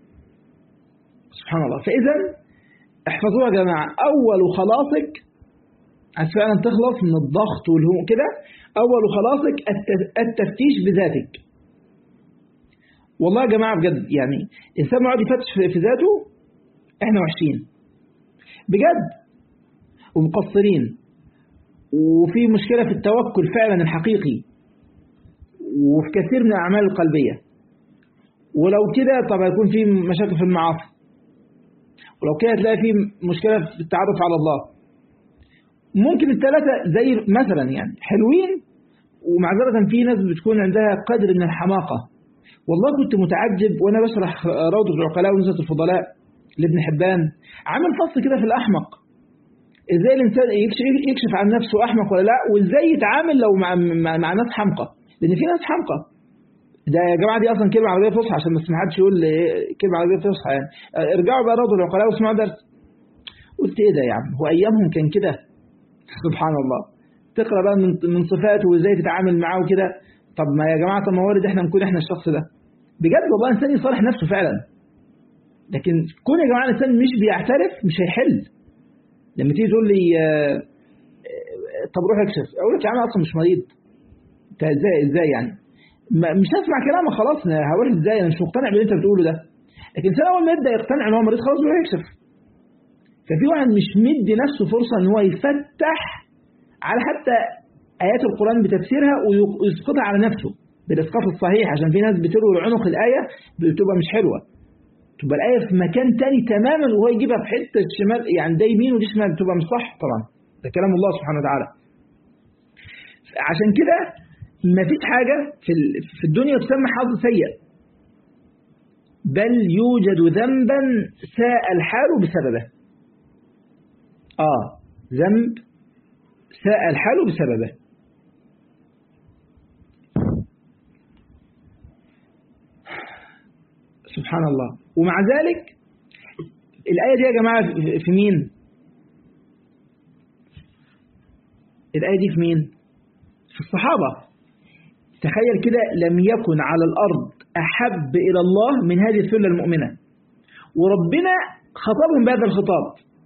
سبحان الله فاذا احفظوها يا جماعه اول خلاصك عايز فعلا تخلص من الضغط والهموم كده اول خلاصك التفتيش بذاتك والله يا جماعه بجد يعني الانسان يقعد يفتش في ذاته احنا وحشين بجد ومقصرين وفي مشكلة في التوكل فعلا الحقيقي وفي كثير من الأعمال القلبية ولو كده طب هيكون في مشاكل في المعاصي ولو كده تلاقي في مشكلة في التعرف على الله ممكن الثلاثة زي مثلا يعني حلوين ومعذرة في ناس بتكون عندها قدر من الحماقة والله كنت متعجب وأنا بشرح روضة العقلاء ونزلة الفضلاء لابن حبان عامل فصل كده في الأحمق ازاي الانسان يكشف عن نفسه احمق ولا لا وازاي يتعامل لو مع مع, مع ناس حمقى لان في ناس حمقى ده يا جماعه دي اصلا كلمه عربيه فصحى عشان بس ما حدش يقول كلمه عربيه فصحى يعني ارجعوا بقى روض العقلاء واسمعوا درس قلت ايه ده يا عم هو ايامهم كان كده سبحان الله تقرا بقى من من صفاته وازاي تتعامل معاه وكده طب ما يا جماعه طب ما وارد احنا نكون احنا الشخص ده بجد والله انسان يصالح نفسه فعلا لكن كون يا جماعه الانسان مش بيعترف مش هيحل لما تيجي تقول لي طب روح اكشف اقول لك يا عم اصلا مش مريض انت ازاي ازاي يعني مش هسمع كلامك خلاص هقول ازاي انا مش مقتنع باللي انت بتقوله ده لكن الانسان اول ما يبدا يقتنع ان هو مريض خلاص يروح يكشف ففي واحد مش مدي نفسه فرصه ان هو يفتح على حتى ايات القران بتفسيرها ويسقطها على نفسه بالاسقاط الصحيح عشان في ناس بتروي عنق الايه بتبقى مش حلوه تبقى الآية في مكان تاني تماما وهو يجيبها في حتة شمال يعني ده يمين ودي شمال تبقى مش صح طبعا ده كلام الله سبحانه وتعالى عشان كده ما فيش حاجة في في الدنيا تسمى حظ سيء بل يوجد ذنبا ساء الحال بسببه آه ذنب ساء الحال بسببه سبحان الله ومع ذلك الآية دي يا جماعة في مين الآية دي في مين في الصحابة تخيل كده لم يكن على الأرض أحب إلى الله من هذه الثلة المؤمنة وربنا خطبهم بهذا الخطاب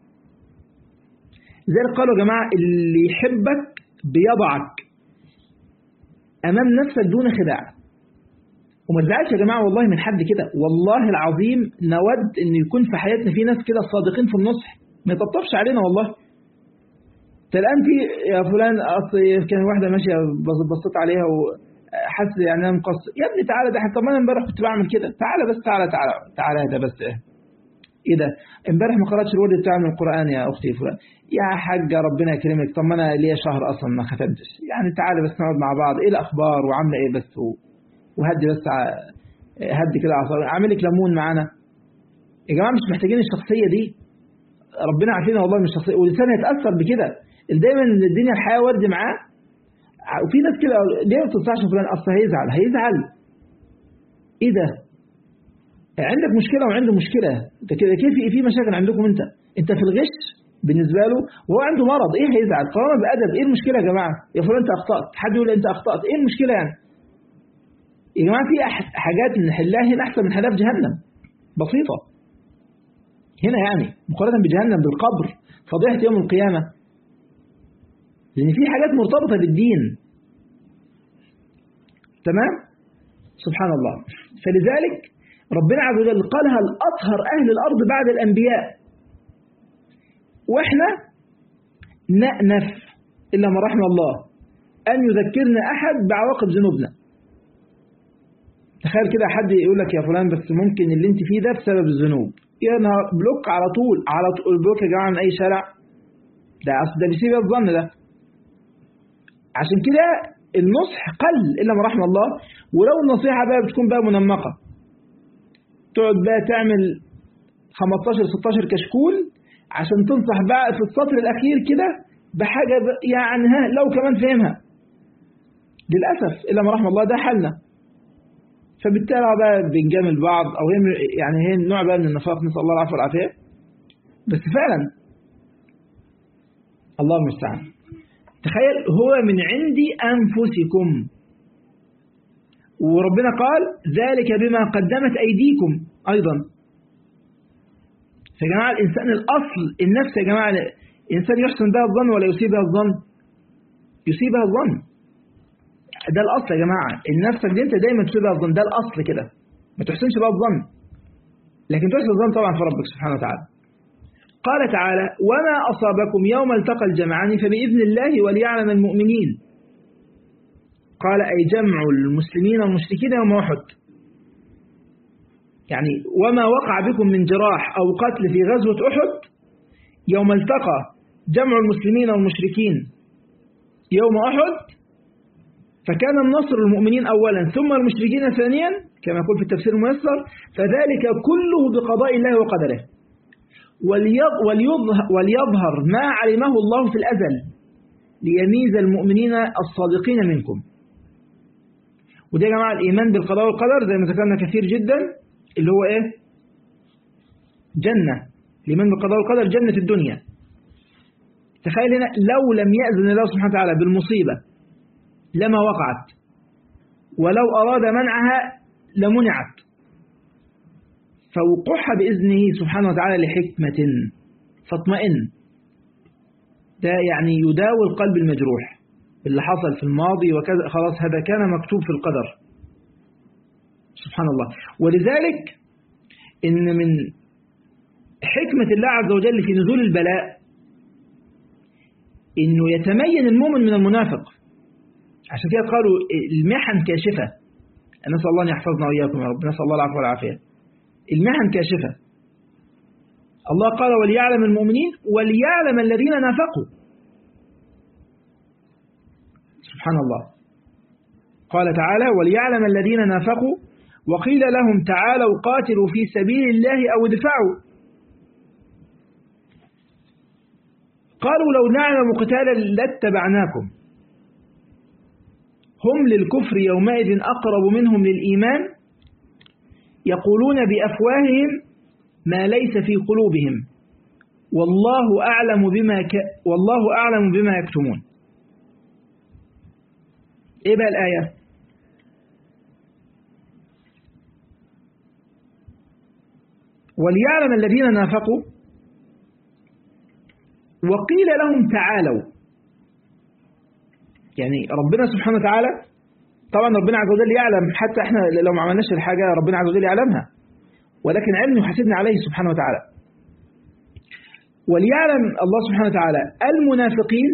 لذلك قالوا يا جماعة اللي يحبك بيضعك أمام نفسك دون خداع وما تزعلش يا جماعة والله من حد كده والله العظيم نود ان يكون في حياتنا في ناس كده صادقين في النصح ما يطبطبش علينا والله الان في يا فلان اصل كان واحده ماشيه بصيت عليها وحس يعني انا مقصر يا ابني تعالى ده طب انا امبارح كنت بعمل كده تعالى بس تعالى تعالى تعالى ده بس ايه ايه ده امبارح ما قراتش الورد بتاع من القران يا اختي فلان يا حاجه ربنا يكرمك طب ما انا ليا شهر اصلا ما ختمتش يعني تعالى بس نقعد مع بعض ايه الاخبار وعامله ايه بس هو وهدي بس هدي كده اعصابك اعمل لك ليمون معانا يا جماعه مش محتاجين الشخصيه دي ربنا عارفين والله مش شخصيه والانسان يتاثر بكده دايما الدنيا الحياه ورد معاه وفي ناس كده ليه ما تنصحش فلان اصل هيزعل هيزعل ايه ده عندك مشكله وعنده مشكله انت كده كيف في مشاكل عندكم انت انت في الغش بالنسبه له وهو عنده مرض ايه هيزعل قرار بادب ايه المشكله يا جماعه يا فلان انت اخطات حد يقول انت اخطات ايه المشكله يعني يا جماعة في حاجات نحلها هنا أحسن من حلها في جهنم بسيطة هنا يعني مقارنة بجهنم بالقبر فضيحة يوم القيامة لأن في حاجات مرتبطة بالدين تمام سبحان الله فلذلك ربنا عز وجل قالها الأطهر أهل الأرض بعد الأنبياء وإحنا نأنف إلا ما رحم الله أن يذكرنا أحد بعواقب ذنوبنا تخيل كده حد يقول لك يا فلان بس ممكن اللي انت فيه ده بسبب الذنوب يا نهار بلوك على طول على طول بلوك يا جماعه من اي شارع ده اصل ده بيسيب الظن ده عشان كده النصح قل الا ما رحم الله ولو النصيحه بقى بتكون بقى منمقه تقعد بقى تعمل 15 16 كشكول عشان تنصح بقى في السطر الاخير كده بحاجه يعني ها لو كمان فهمها للاسف الا ما رحم الله ده حالنا فبالتالي بقى بنجامل بعض او يعني هي نوع بقى من النفاق نسال الله العفو والعافيه بس فعلا الله المستعان تخيل هو من عند انفسكم وربنا قال ذلك بما قدمت ايديكم ايضا يا جماعه الانسان الاصل النفس يا جماعه الانسان يحسن بها الظن ولا يسيء بها الظن يسيء بها الظن ده الأصل يا جماعة النفسك دي أنت دايما تسيبها الظن ده الأصل كده ما تحسنش بقى الظن لكن تحسن الظن طبعا في ربك سبحانه وتعالى قال تعالى وما أصابكم يوم التقى الجمعان فبإذن الله وليعلم المؤمنين قال أي جمع المسلمين والمشركين يوم أحد يعني وما وقع بكم من جراح أو قتل في غزوة أحد يوم التقى جمع المسلمين والمشركين يوم أحد فكان النصر للمؤمنين أولا ثم المشركين ثانيا كما يقول في التفسير الميسر فذلك كله بقضاء الله وقدره وليظهر ما علمه الله في الأزل ليميز المؤمنين الصادقين منكم وده يا جماعة الإيمان بالقضاء والقدر زي ما ذكرنا كثير جدا اللي هو إيه جنة الإيمان بالقضاء والقدر جنة الدنيا تخيل هنا لو لم يأذن الله سبحانه وتعالى بالمصيبة لما وقعت ولو أراد منعها لمنعت فوقعها بإذنه سبحانه وتعالى لحكمة فاطمئن ده يعني يداوي القلب المجروح اللي حصل في الماضي وكذا خلاص هذا كان مكتوب في القدر سبحان الله ولذلك إن من حكمة الله عز وجل في نزول البلاء إنه يتمين المؤمن من المنافق عشان كده قالوا المحن كاشفة نسأل الله أن يحفظنا وإياكم يا رب نسأل الله العفو والعافية المحن كاشفة الله قال وليعلم المؤمنين وليعلم الذين نافقوا سبحان الله قال تعالى وليعلم الذين نافقوا وقيل لهم تعالوا قاتلوا في سبيل الله أو ادفعوا قالوا لو نعلم قتالا لاتبعناكم هم للكفر يومئذ أقرب منهم للإيمان يقولون بأفواههم ما ليس في قلوبهم والله أعلم بما ك... والله أعلم بما يكتمون إيه بقى الآية وليعلم الذين نافقوا وقيل لهم تعالوا يعني ربنا سبحانه وتعالى طبعا ربنا عز وجل يعلم حتى احنا لو ما عملناش الحاجة ربنا عز وجل يعلمها ولكن علم يحاسبنا عليه سبحانه وتعالى وليعلم الله سبحانه وتعالى المنافقين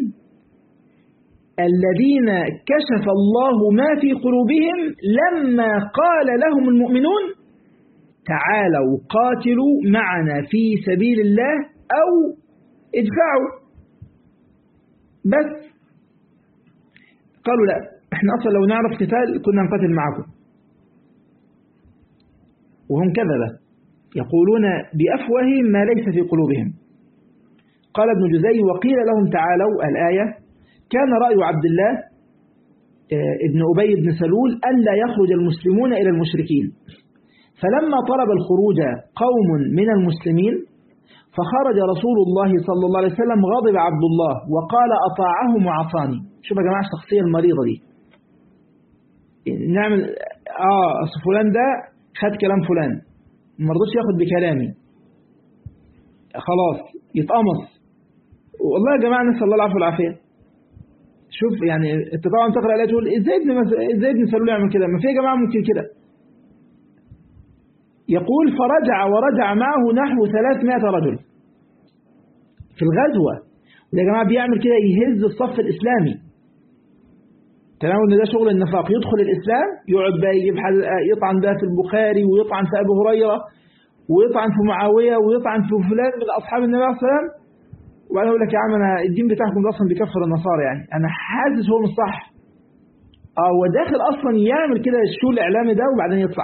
الذين كشف الله ما في قلوبهم لما قال لهم المؤمنون تعالوا قاتلوا معنا في سبيل الله أو ادفعوا بس قالوا لا احنا أصلا لو نعرف قتال كنا نقاتل معكم وهم كذبة يقولون بأفواههم ما ليس في قلوبهم قال ابن جزي وقيل لهم تعالوا الآية كان رأي عبد الله ابن أبي بن سلول أن لا يخرج المسلمون إلى المشركين فلما طلب الخروج قوم من المسلمين فخرج رسول الله صلى الله عليه وسلم غضب عبد الله وقال أطاعهم وعصاني شوف يا جماعة الشخصية المريضة دي نعمل آه أصل فلان ده خد كلام فلان ما رضوش ياخد بكلامي خلاص يتقمص والله يا جماعة نسأل الله العفو والعافية شوف يعني انت طبعا تقرا الايه تقول ازاي ابن مس... ازاي ابن سلول يعمل كده ما في يا جماعه ممكن كده يقول فرجع ورجع معه نحو 300 رجل في الغزوه يا جماعه بيعمل كده يهز الصف الاسلامي تمام ان ده شغل النفاق يدخل الاسلام يقعد بقى يجيب يطعن بقى في البخاري ويطعن في ابي هريره ويطعن في معاويه ويطعن في فلان من اصحاب النبي صلى الله عليه وسلم وبعدين يقول لك يا عم انا الدين بتاعكم ده اصلا بيكفر النصارى يعني انا حاسس هو مش صح اه هو داخل اصلا يعمل كده الشو الاعلامي ده وبعدين يطلع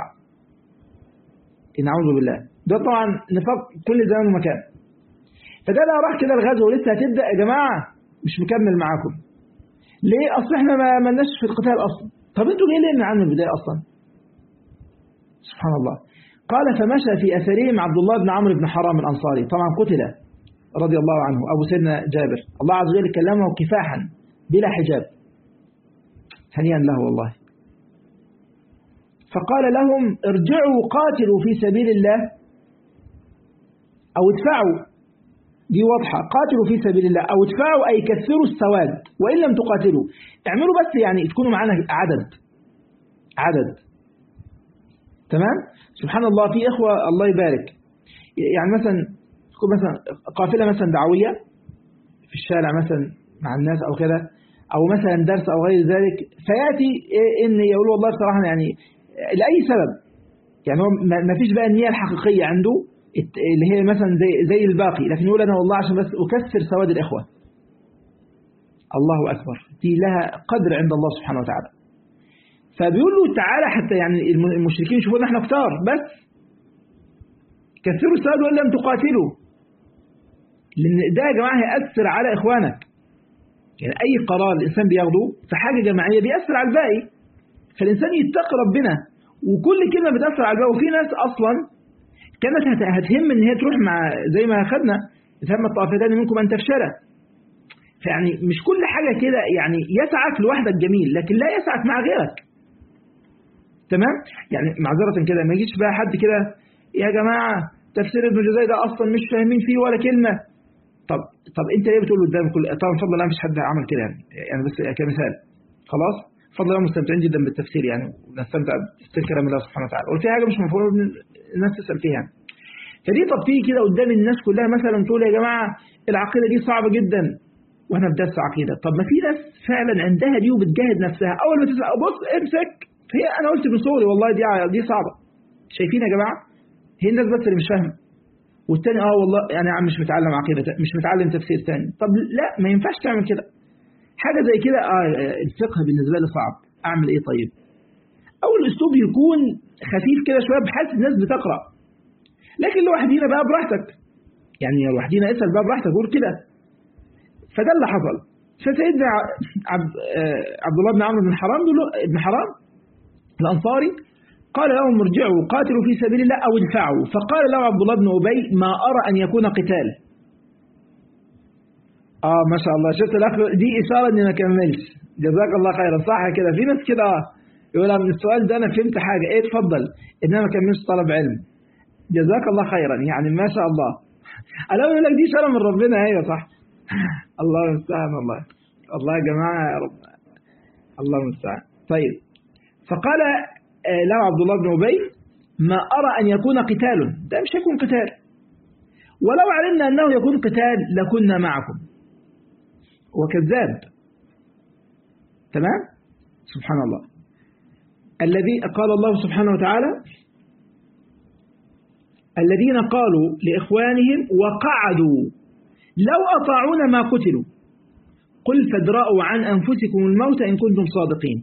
نعوذ بالله ده طبعا نفاق كل زمان ومكان فده بقى راح كده الغزوه ولسه هتبدا يا جماعه مش مكمل معاكم ليه اصل احنا ما مالناش في القتال اصلا طب انتوا جايين ليه من البدايه اصلا سبحان الله قال فمشى في اثرهم عبد الله بن عمرو بن حرام الانصاري طبعا قتل رضي الله عنه أبو سيدنا جابر الله عز وجل كلمه كفاحا بلا حجاب هنيئا له والله فقال لهم ارجعوا قاتلوا في سبيل الله أو ادفعوا دي واضحة قاتلوا في سبيل الله أو ادفعوا أي كثروا السواد وإن لم تقاتلوا اعملوا بس يعني تكونوا معنا عدد عدد تمام سبحان الله في إخوة الله يبارك يعني مثلا تكون مثلا قافلة مثلا دعوية في الشارع مثلا مع الناس أو كده أو مثلا درس أو غير ذلك فيأتي إن يقول والله بصراحة يعني لأي سبب يعني هو ما فيش بقى النية الحقيقية عنده اللي هي مثلا زي زي الباقي لكن يقول أنا والله عشان بس أكسر سواد الإخوة الله أكبر دي لها قدر عند الله سبحانه وتعالى فبيقول له تعالى حتى يعني المشركين يشوفونا احنا كتار بس كثروا السواد وإن لم تقاتلوا لأن ده يا جماعة هيأثر على إخوانك يعني أي قرار الإنسان بياخده في حاجة جماعية بيأثر على الباقي فالإنسان يتقي ربنا وكل كلمة بتأثر على الباقي وفي ناس أصلا كانت هتهم إن هي تروح مع زي ما أخذنا تهم الطائفتان منكم أن تفشلا فيعني مش كل حاجة كده يعني يسعك لوحدك جميل لكن لا يسعك مع غيرك تمام يعني معذرة كده ما يجيش بقى حد كده يا جماعة تفسير ابن جزي ده أصلا مش فاهمين فيه ولا كلمة طب طب انت ليه بتقول قدام كل طبعا بفضل الله مفيش حد عمل كده يعني يعني بس كمثال خلاص بفضل الله مستمتعين جدا بالتفسير يعني ونستمتع بتفسير كلام الله سبحانه وتعالى وفي حاجه مش مفهومه الناس تسال فيها يعني فدي طب تيجي كده قدام الناس كلها مثلا تقول يا جماعه العقيده دي صعبه جدا وانا في درس عقيده طب ما في ناس فعلا عندها دي وبتجاهد نفسها اول ما تسال بص امسك هي انا قلت من صغري والله دي دي صعبه شايفين يا جماعه هي الناس بس اللي مش فاهمه والتاني اه والله انا عم مش متعلم عقيده مش متعلم تفسير تاني طب لا ما ينفعش تعمل كده حاجه زي كده اه الفقه بالنسبه لي صعب اعمل ايه طيب اول اسلوب يكون خفيف كده شويه بحيث الناس بتقرا لكن لوحدينا بقى براحتك يعني لوحدينا اسال بقى براحتك قول كده فده اللي حصل فسيدنا عبد, عبد الله بن عمرو بن حرام بن حرام الانصاري قال لهم ارجعوا قاتلوا في سبيل الله أو ادفعوا فقال له عبد الله بن أبي ما أرى أن يكون قتال آه ما شاء الله شفت الأخ دي إشارة إني ما كملش جزاك الله خيرا صح كده في ناس كده يقول من السؤال ده أنا فهمت حاجة إيه اتفضل إنما ما كملش طلب علم جزاك الله خيرا يعني ما شاء الله أنا أقول لك دي إشارة من ربنا أيوه صح الله المستعان والله الله يا جماعة يا رب الله المستعان طيب فقال له عبد الله بن أبي ما أرى أن يكون قتال ده مش هيكون قتال ولو علمنا أنه يكون قتال لكنا معكم وكذاب تمام سبحان الله الذي قال الله سبحانه وتعالى الذين قالوا لإخوانهم وقعدوا لو أطاعونا ما قتلوا قل فادرأوا عن أنفسكم الموت إن كنتم صادقين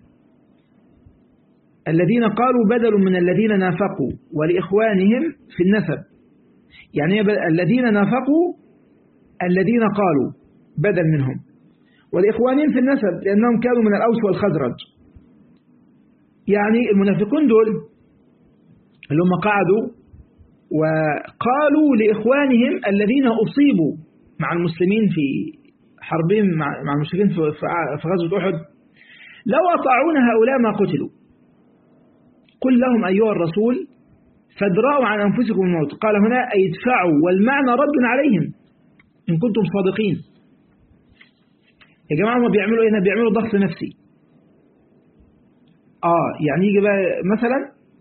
الذين قالوا بدل من الذين نافقوا ولإخوانهم في النسب يعني الذين نافقوا الذين قالوا بدل منهم ولإخوانهم في النسب لأنهم كانوا من الأوس والخزرج يعني المنافقون دول اللي هم قعدوا وقالوا لإخوانهم الذين أصيبوا مع المسلمين في حربهم مع المشركين في غزوة أحد لو أطاعون هؤلاء ما قتلوا قل لهم أيها الرسول فادرأوا عن أنفسكم الموت قال هنا أي ادفعوا والمعنى رد عليهم إن كنتم صادقين يا جماعة هم بيعملوا ايه هنا بيعملوا ضغط نفسي اه يعني يجي بقى مثلا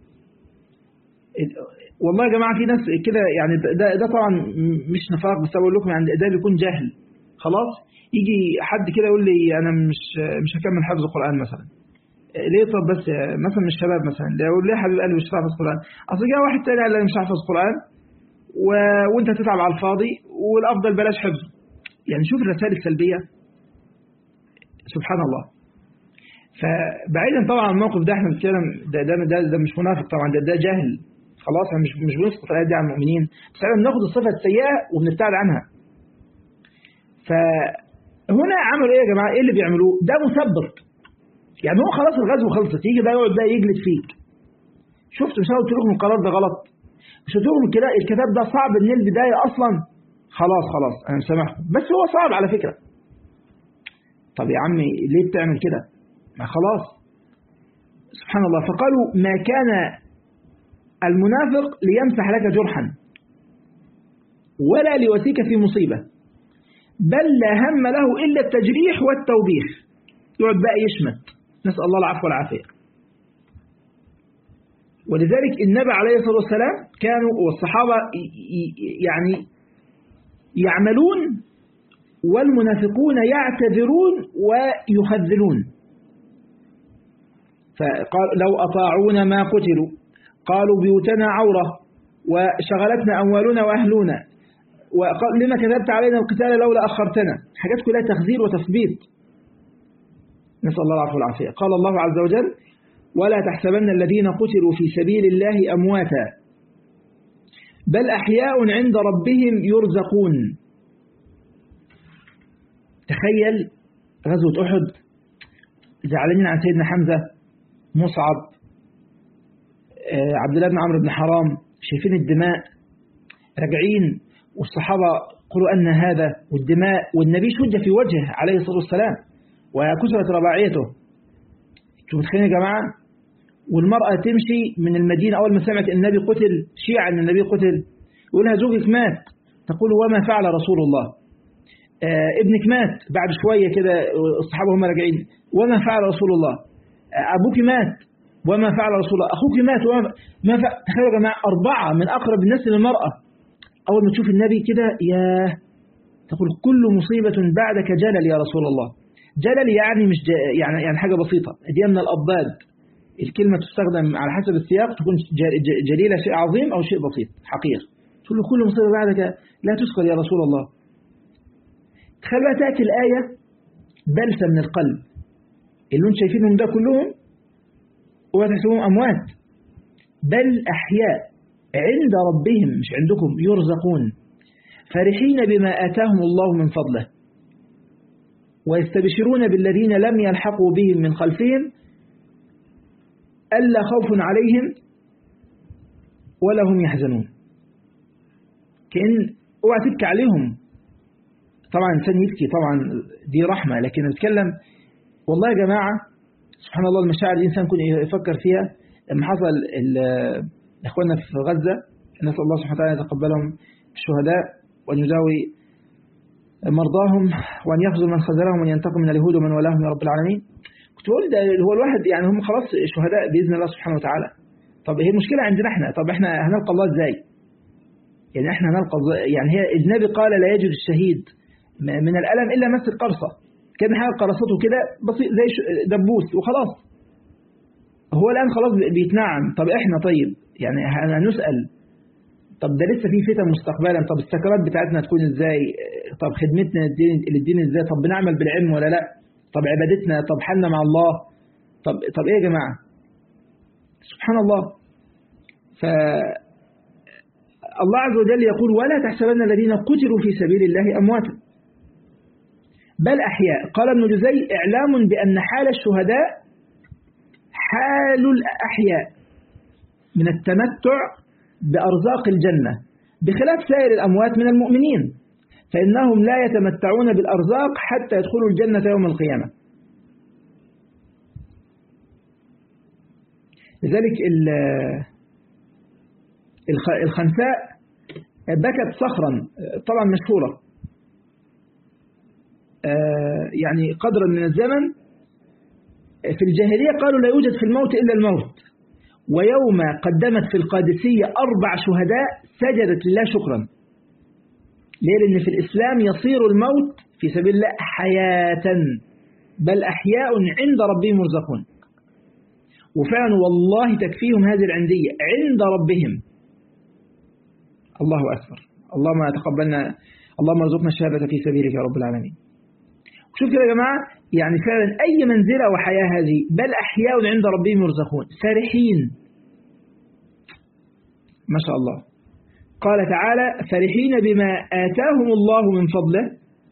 والله يا جماعة في ناس كده يعني ده, ده طبعا مش نفاق بس بقول لكم يعني ده بيكون جهل خلاص يجي حد كده يقول لي انا مش مش هكمل حفظ القرآن مثلا ليه طب بس مثلا من الشباب مثلا يقول ليه حبيب قلبي مش حافظ القرآن اصل جاء واحد تاني قال لي مش حافظ القرآن و... وانت تتعب على الفاضي والافضل بلاش حفظه يعني شوف الرسائل السلبية سبحان الله فبعيدا طبعا عن الموقف ده احنا بنتكلم ده, ده ده ده مش منافق طبعا ده ده جاهل خلاص احنا مش مش بنسقط الايات دي على المؤمنين بس احنا بناخد الصفه السيئه وبنبتعد عنها فهنا عملوا ايه يا جماعه ايه اللي بيعملوه ده مثبط يعني هو خلاص الغزو خلصت يجي بقى يقعد بقى يجلد فيك شفت مش انا قلت لكم القرار ده غلط مش قلت لكم كده الكتاب ده صعب من البدايه اصلا خلاص خلاص انا مسامحكم بس هو صعب على فكره طب يا عمي ليه بتعمل كده ما خلاص سبحان الله فقالوا ما كان المنافق ليمسح لك جرحا ولا ليوسيك في مصيبة بل لا هم له إلا التجريح والتوبيخ يقعد بقى يشمت نسأل الله العفو والعافية ولذلك النبي عليه الصلاة والسلام كانوا والصحابة يعني يعملون والمنافقون يعتذرون ويخذلون فقال لو أطاعونا ما قتلوا قالوا بيوتنا عورة وشغلتنا أموالنا وأهلنا وقال لما كذبت علينا القتال لولا أخرتنا حاجات كلها تخذير وتثبيت نسأل الله العفو والعافية قال الله عز وجل ولا تحسبن الذين قتلوا في سبيل الله أمواتا بل أحياء عند ربهم يرزقون تخيل غزوة أحد زعلانين عن سيدنا حمزة مصعب عبد الله بن عمرو بن حرام شايفين الدماء راجعين والصحابة قالوا أن هذا والدماء والنبي شد في وجهه عليه الصلاة والسلام وكسرت رباعيته انتوا متخيلين يا جماعة والمرأة تمشي من المدينة أول ما سمعت النبي قتل شيعة أن النبي قتل يقول لها زوجك مات تقول وما فعل رسول الله آه ابنك مات بعد شوية كده الصحابة هم راجعين وما فعل رسول الله آه أبوك مات وما فعل رسول الله أخوك مات وما ما فعل تخيلوا يا جماعة أربعة من أقرب الناس للمرأة أول ما تشوف النبي كده يا تقول كل مصيبة بعدك جلل يا رسول الله جلل يعني مش يعني يعني حاجة بسيطة دي من الأضداد الكلمة تستخدم على حسب السياق تكون جليلة شيء عظيم أو شيء بسيط حقير تقول له كل مصيبة بعدك لا تسقل يا رسول الله تخيل بقى تأتي الآية بلسة من القلب اللي انتم شايفينهم ده كلهم وتحسبهم أموات بل أحياء عند ربهم مش عندكم يرزقون فرحين بما آتاهم الله من فضله ويستبشرون بالذين لم يلحقوا بهم من خلفهم ألا خوف عليهم ولا هم يحزنون كأن اوعى تبكي عليهم طبعا الإنسان يبكي طبعا دي رحمة لكن نتكلم والله يا جماعة سبحان الله المشاعر دي الإنسان يكون يفكر فيها لما حصل إخواننا في غزة نسأل الله سبحانه وتعالى يتقبلهم الشهداء وأن يداوي مرضاهم وأن يخذل من خذلهم وأن ينتقم من اليهود ومن ولاهم يا رب العالمين كنت بقول ده هو الواحد يعني هم خلاص شهداء بإذن الله سبحانه وتعالى طب هي المشكلة عندنا احنا طب احنا هنلقى الله ازاي يعني احنا هنلقى يعني هي النبي قال لا يجد الشهيد من الألم إلا مس القرصة كان حاجة قرصته كده بسيط زي دبوس وخلاص هو الآن خلاص بيتنعم طب احنا طيب يعني هنسأل طب ده لسه في فتن مستقبلا طب السكرات بتاعتنا تكون ازاي طب خدمتنا للدين, للدين ازاي طب بنعمل بالعلم ولا لا طب عبادتنا طب حالنا مع الله طب طب ايه يا جماعة سبحان الله ف الله عز وجل يقول ولا تحسبن الذين قتلوا في سبيل الله أمواتا بل أحياء قال ابن جزي إعلام بأن حال الشهداء حال الأحياء من التمتع بأرزاق الجنة بخلاف سائر الأموات من المؤمنين فإنهم لا يتمتعون بالأرزاق حتى يدخلوا الجنة يوم القيامة لذلك الخنساء بكت صخرا طبعا مشهورة يعني قدرا من الزمن في الجاهلية قالوا لا يوجد في الموت إلا الموت ويوم قدمت في القادسية أربع شهداء سجدت لله شكرا ليه لأن في الإسلام يصير الموت في سبيل الله حياة بل أحياء عند ربهم يرزقون وفعلا والله تكفيهم هذه العندية عند ربهم الله أكبر اللهم تقبلنا اللهم ارزقنا الشهادة في سبيلك يا رب العالمين شوف كده يا جماعة يعني فعلا أي منزلة وحياة هذه بل أحياء عند ربهم يرزقون فرحين ما شاء الله قال تعالى فرحين بما آتاهم الله من فضله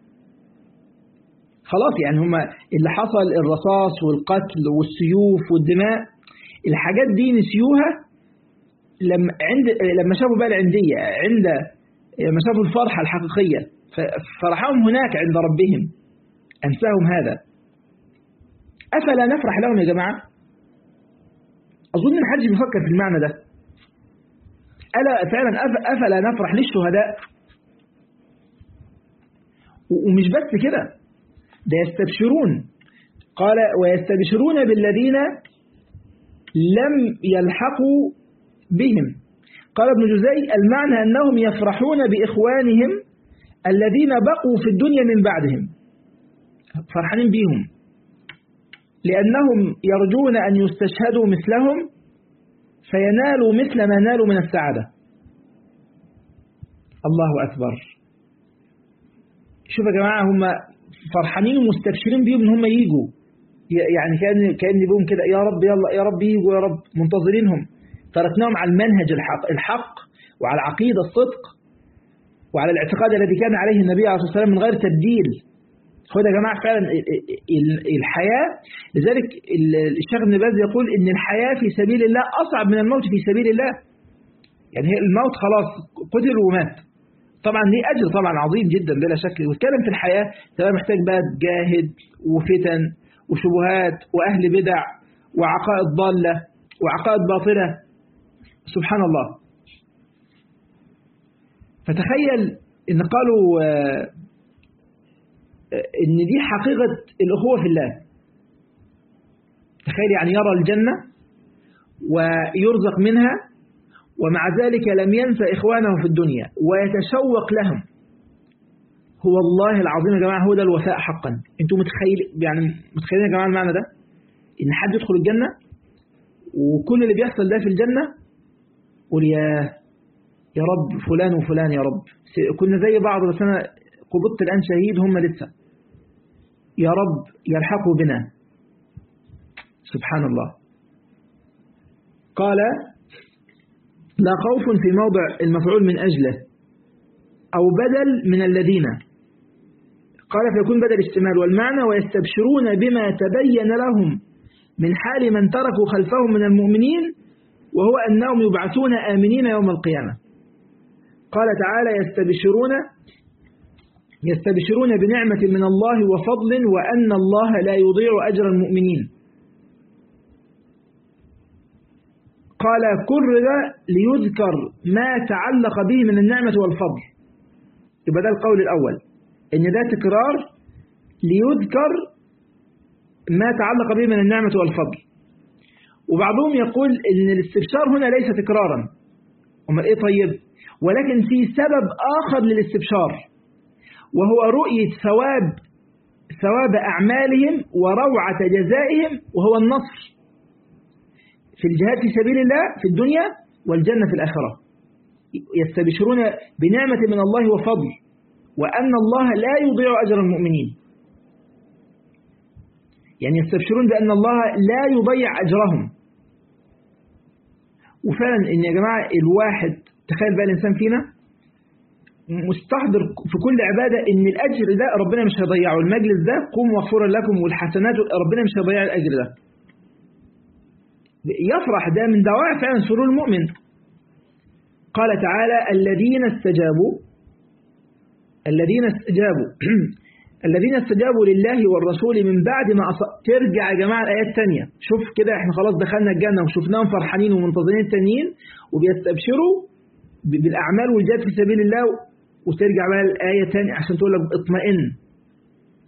خلاص يعني هم اللي حصل الرصاص والقتل والسيوف والدماء الحاجات دي نسيوها لما عند لما شافوا بقى العندية عند لما شافوا الفرحة الحقيقية فرحهم هناك عند ربهم أنساهم هذا أفلا نفرح لهم يا جماعة أظن ما حدش بيفكر في المعنى ده ألا فعلا أفلا نفرح للشهداء ومش بس كده ده يستبشرون قال ويستبشرون بالذين لم يلحقوا بهم قال ابن جزي المعنى أنهم يفرحون بإخوانهم الذين بقوا في الدنيا من بعدهم فرحانين بيهم لأنهم يرجون أن يستشهدوا مثلهم فينالوا مثل ما نالوا من السعادة الله أكبر شوف يا جماعة هم فرحانين ومستبشرين بيهم ان هم يجوا يعني كان كان بيهم كده يا رب يلا يا رب يجوا يا رب منتظرينهم تركناهم على المنهج الحق, الحق وعلى العقيدة الصدق وعلى الاعتقاد الذي كان عليه النبي عليه الصلاة والسلام من غير تبديل هو ده يا جماعة فعلا الحياة لذلك الشيخ ابن باز يقول ان الحياة في سبيل الله أصعب من الموت في سبيل الله يعني الموت خلاص قتل ومات طبعا ليه أجر طبعا عظيم جدا بلا شك واتكلم في الحياة تبقى محتاج بقى تجاهد وفتن وشبهات وأهل بدع وعقائد ضالة وعقائد باطلة سبحان الله فتخيل ان قالوا ان دي حقيقة الأخوة في الله تخيل يعني يرى الجنة ويرزق منها ومع ذلك لم ينسى إخوانه في الدنيا ويتشوق لهم هو الله العظيم يا جماعة هو ده الوفاء حقا انتوا متخيل يعني متخيلين يا جماعة المعنى ده ان حد يدخل الجنة وكل اللي بيحصل ده في الجنة قول يا يا رب فلان وفلان يا رب كنا زي بعض بس أنا قبضت الآن شهيد هم لسه يا رب يلحقوا بنا سبحان الله قال لا خوف في موضع المفعول من أجله أو بدل من الذين قال فيكون بدل استمال والمعنى ويستبشرون بما تبين لهم من حال من تركوا خلفهم من المؤمنين وهو أنهم يبعثون آمنين يوم القيامة قال تعالى يستبشرون يستبشرون بنعمة من الله وفضل وأن الله لا يضيع أجر المؤمنين قال كرر ليذكر ما تعلق به من النعمة والفضل يبقى ده القول الأول إن ده تكرار ليذكر ما تعلق به من النعمة والفضل وبعضهم يقول إن الاستبشار هنا ليس تكرارا أما إيه طيب ولكن في سبب آخر للاستبشار وهو رؤية ثواب ثواب أعمالهم وروعة جزائهم وهو النصر في الجهاد في سبيل الله في الدنيا والجنة في الآخرة يستبشرون بنعمة من الله وفضل وأن الله لا يضيع أجر المؤمنين يعني يستبشرون بأن الله لا يضيع أجرهم وفعلا إن يا جماعة الواحد تخيل بقى الإنسان فينا مستحضر في كل عبادة إن الأجر ده ربنا مش هيضيعه المجلس ده قوم مغفورا لكم والحسنات ربنا مش هيضيع الأجر ده يفرح ده من دوافع فعلا سرور المؤمن قال تعالى الذين استجابوا الذين استجابوا الذين استجابوا لله والرسول من بعد ما أص... ترجع يا جماعة الآيات الثانية شوف كده احنا خلاص دخلنا الجنة وشفناهم فرحانين ومنتظرين التانيين وبيستبشروا بالأعمال والجهاد في سبيل الله وترجع بقى الآية الثانية عشان تقول لك اطمئن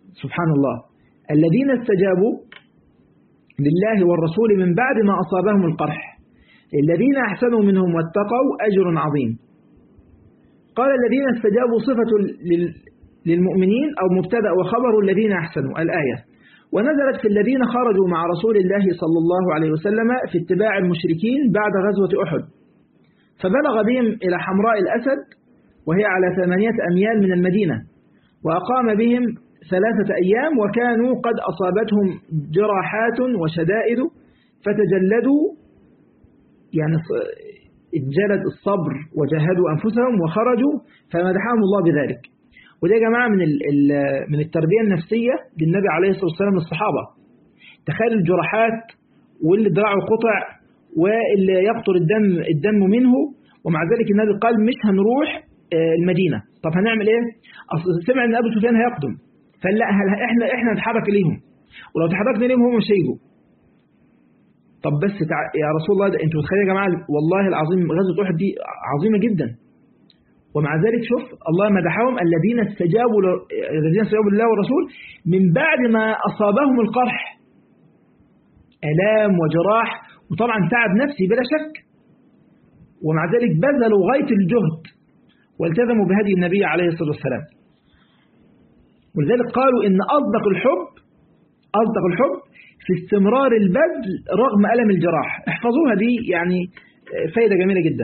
سبحان الله الذين استجابوا لله والرسول من بعد ما أصابهم القرح الذين أحسنوا منهم واتقوا أجر عظيم قال الذين استجابوا صفة للمؤمنين أو مبتدأ وخبر الذين أحسنوا الآية ونزلت في الذين خرجوا مع رسول الله صلى الله عليه وسلم في اتباع المشركين بعد غزوة أحد فبلغ بهم إلى حمراء الأسد وهي على ثمانية أميال من المدينة وأقام بهم ثلاثة أيام وكانوا قد أصابتهم جراحات وشدائد فتجلدوا يعني اجلد الصبر وجاهدوا أنفسهم وخرجوا فمدحهم الله بذلك وده يا جماعة من من التربية النفسية للنبي عليه الصلاة والسلام للصحابة تخيل الجراحات واللي دراعه قطع واللي يقطر الدم الدم منه ومع ذلك النبي قال مش هنروح المدينة طب هنعمل ايه اصل سمع ان ابو سفيان هيقدم فقال لا احنا احنا نتحرك ليهم ولو تحركنا ليهم هم مش هيجوا طب بس تع... يا رسول الله ده انتوا متخيلين يا جماعه والله العظيم غزوه احد دي عظيمه جدا ومع ذلك شوف الله مدحهم الذين استجابوا ل... الذين استجابوا لله والرسول من بعد ما اصابهم القرح الام وجراح وطبعا تعب نفسي بلا شك ومع ذلك بذلوا غايه الجهد والتزموا بهدي النبي عليه الصلاه والسلام ولذلك قالوا ان اصدق الحب اصدق الحب في استمرار البذل رغم ألم الجراح احفظوها دي يعني فايدة جميلة جدا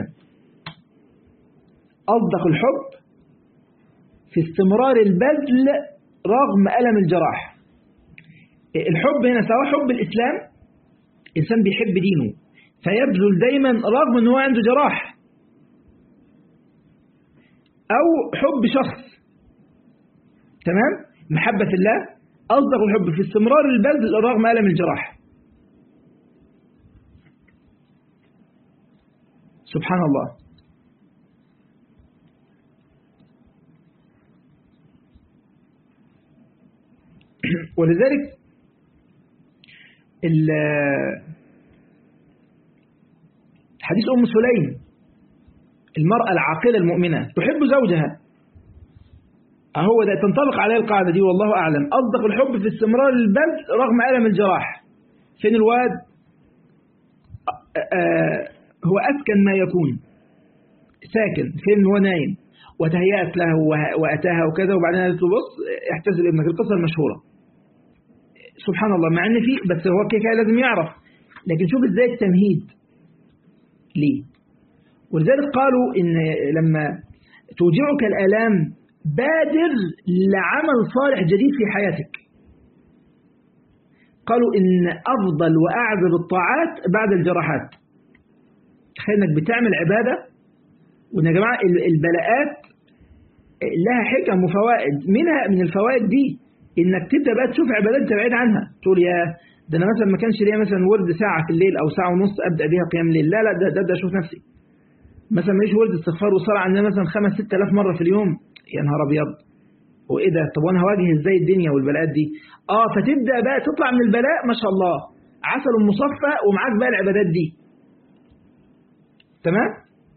أصدق الحب في استمرار البذل رغم ألم الجراح الحب هنا سواء حب الإسلام إنسان بيحب دينه فيبذل دايما رغم أنه عنده جراح أو حب شخص تمام محبة الله أصدق الحب في استمرار البذل رغم ألم الجراح سبحان الله ولذلك حديث أم سليم المرأة العاقلة المؤمنة تحب زوجها أهو ده تنطبق عليه القاعدة دي والله أعلم أصدق الحب في استمرار البذل رغم ألم الجراح فين الواد آه هو أسكن ما يكون ساكن فين هو نايم وتهيأت له وأتاها وكذا وبعدين قالت له بص احتسب ابنك القصة المشهورة سبحان الله مع ان في بس هو كده لازم يعرف لكن شوف ازاي التمهيد ليه ولذلك قالوا ان لما توجعك الآلام بادر لعمل صالح جديد في حياتك قالوا إن أفضل وأعذب الطاعات بعد الجراحات تخيل إنك بتعمل عبادة وإن يا جماعة البلاءات لها حكم وفوائد منها من الفوائد دي إنك تبدأ بقى تشوف عبادات أنت بعيد عنها تقول يا ده أنا مثلا ما كانش ليا مثلا ورد ساعة في الليل أو ساعة ونص أبدأ بيها قيام الليل لا لا ده ده, ده أشوف نفسي مثلا ماليش ورد استغفار وصلاة عندنا مثلا خمس ست آلاف مرة في اليوم يا نهار ابيض وايه ده طب وانا هواجه ازاي الدنيا والبلاءات دي اه فتبدا بقى تطلع من البلاء ما شاء الله عسل مصفى ومعاك بقى العبادات دي تمام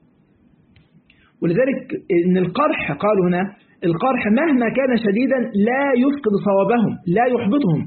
ولذلك ان القرح قالوا هنا القرح مهما كان شديدا لا يفقد صوابهم لا يحبطهم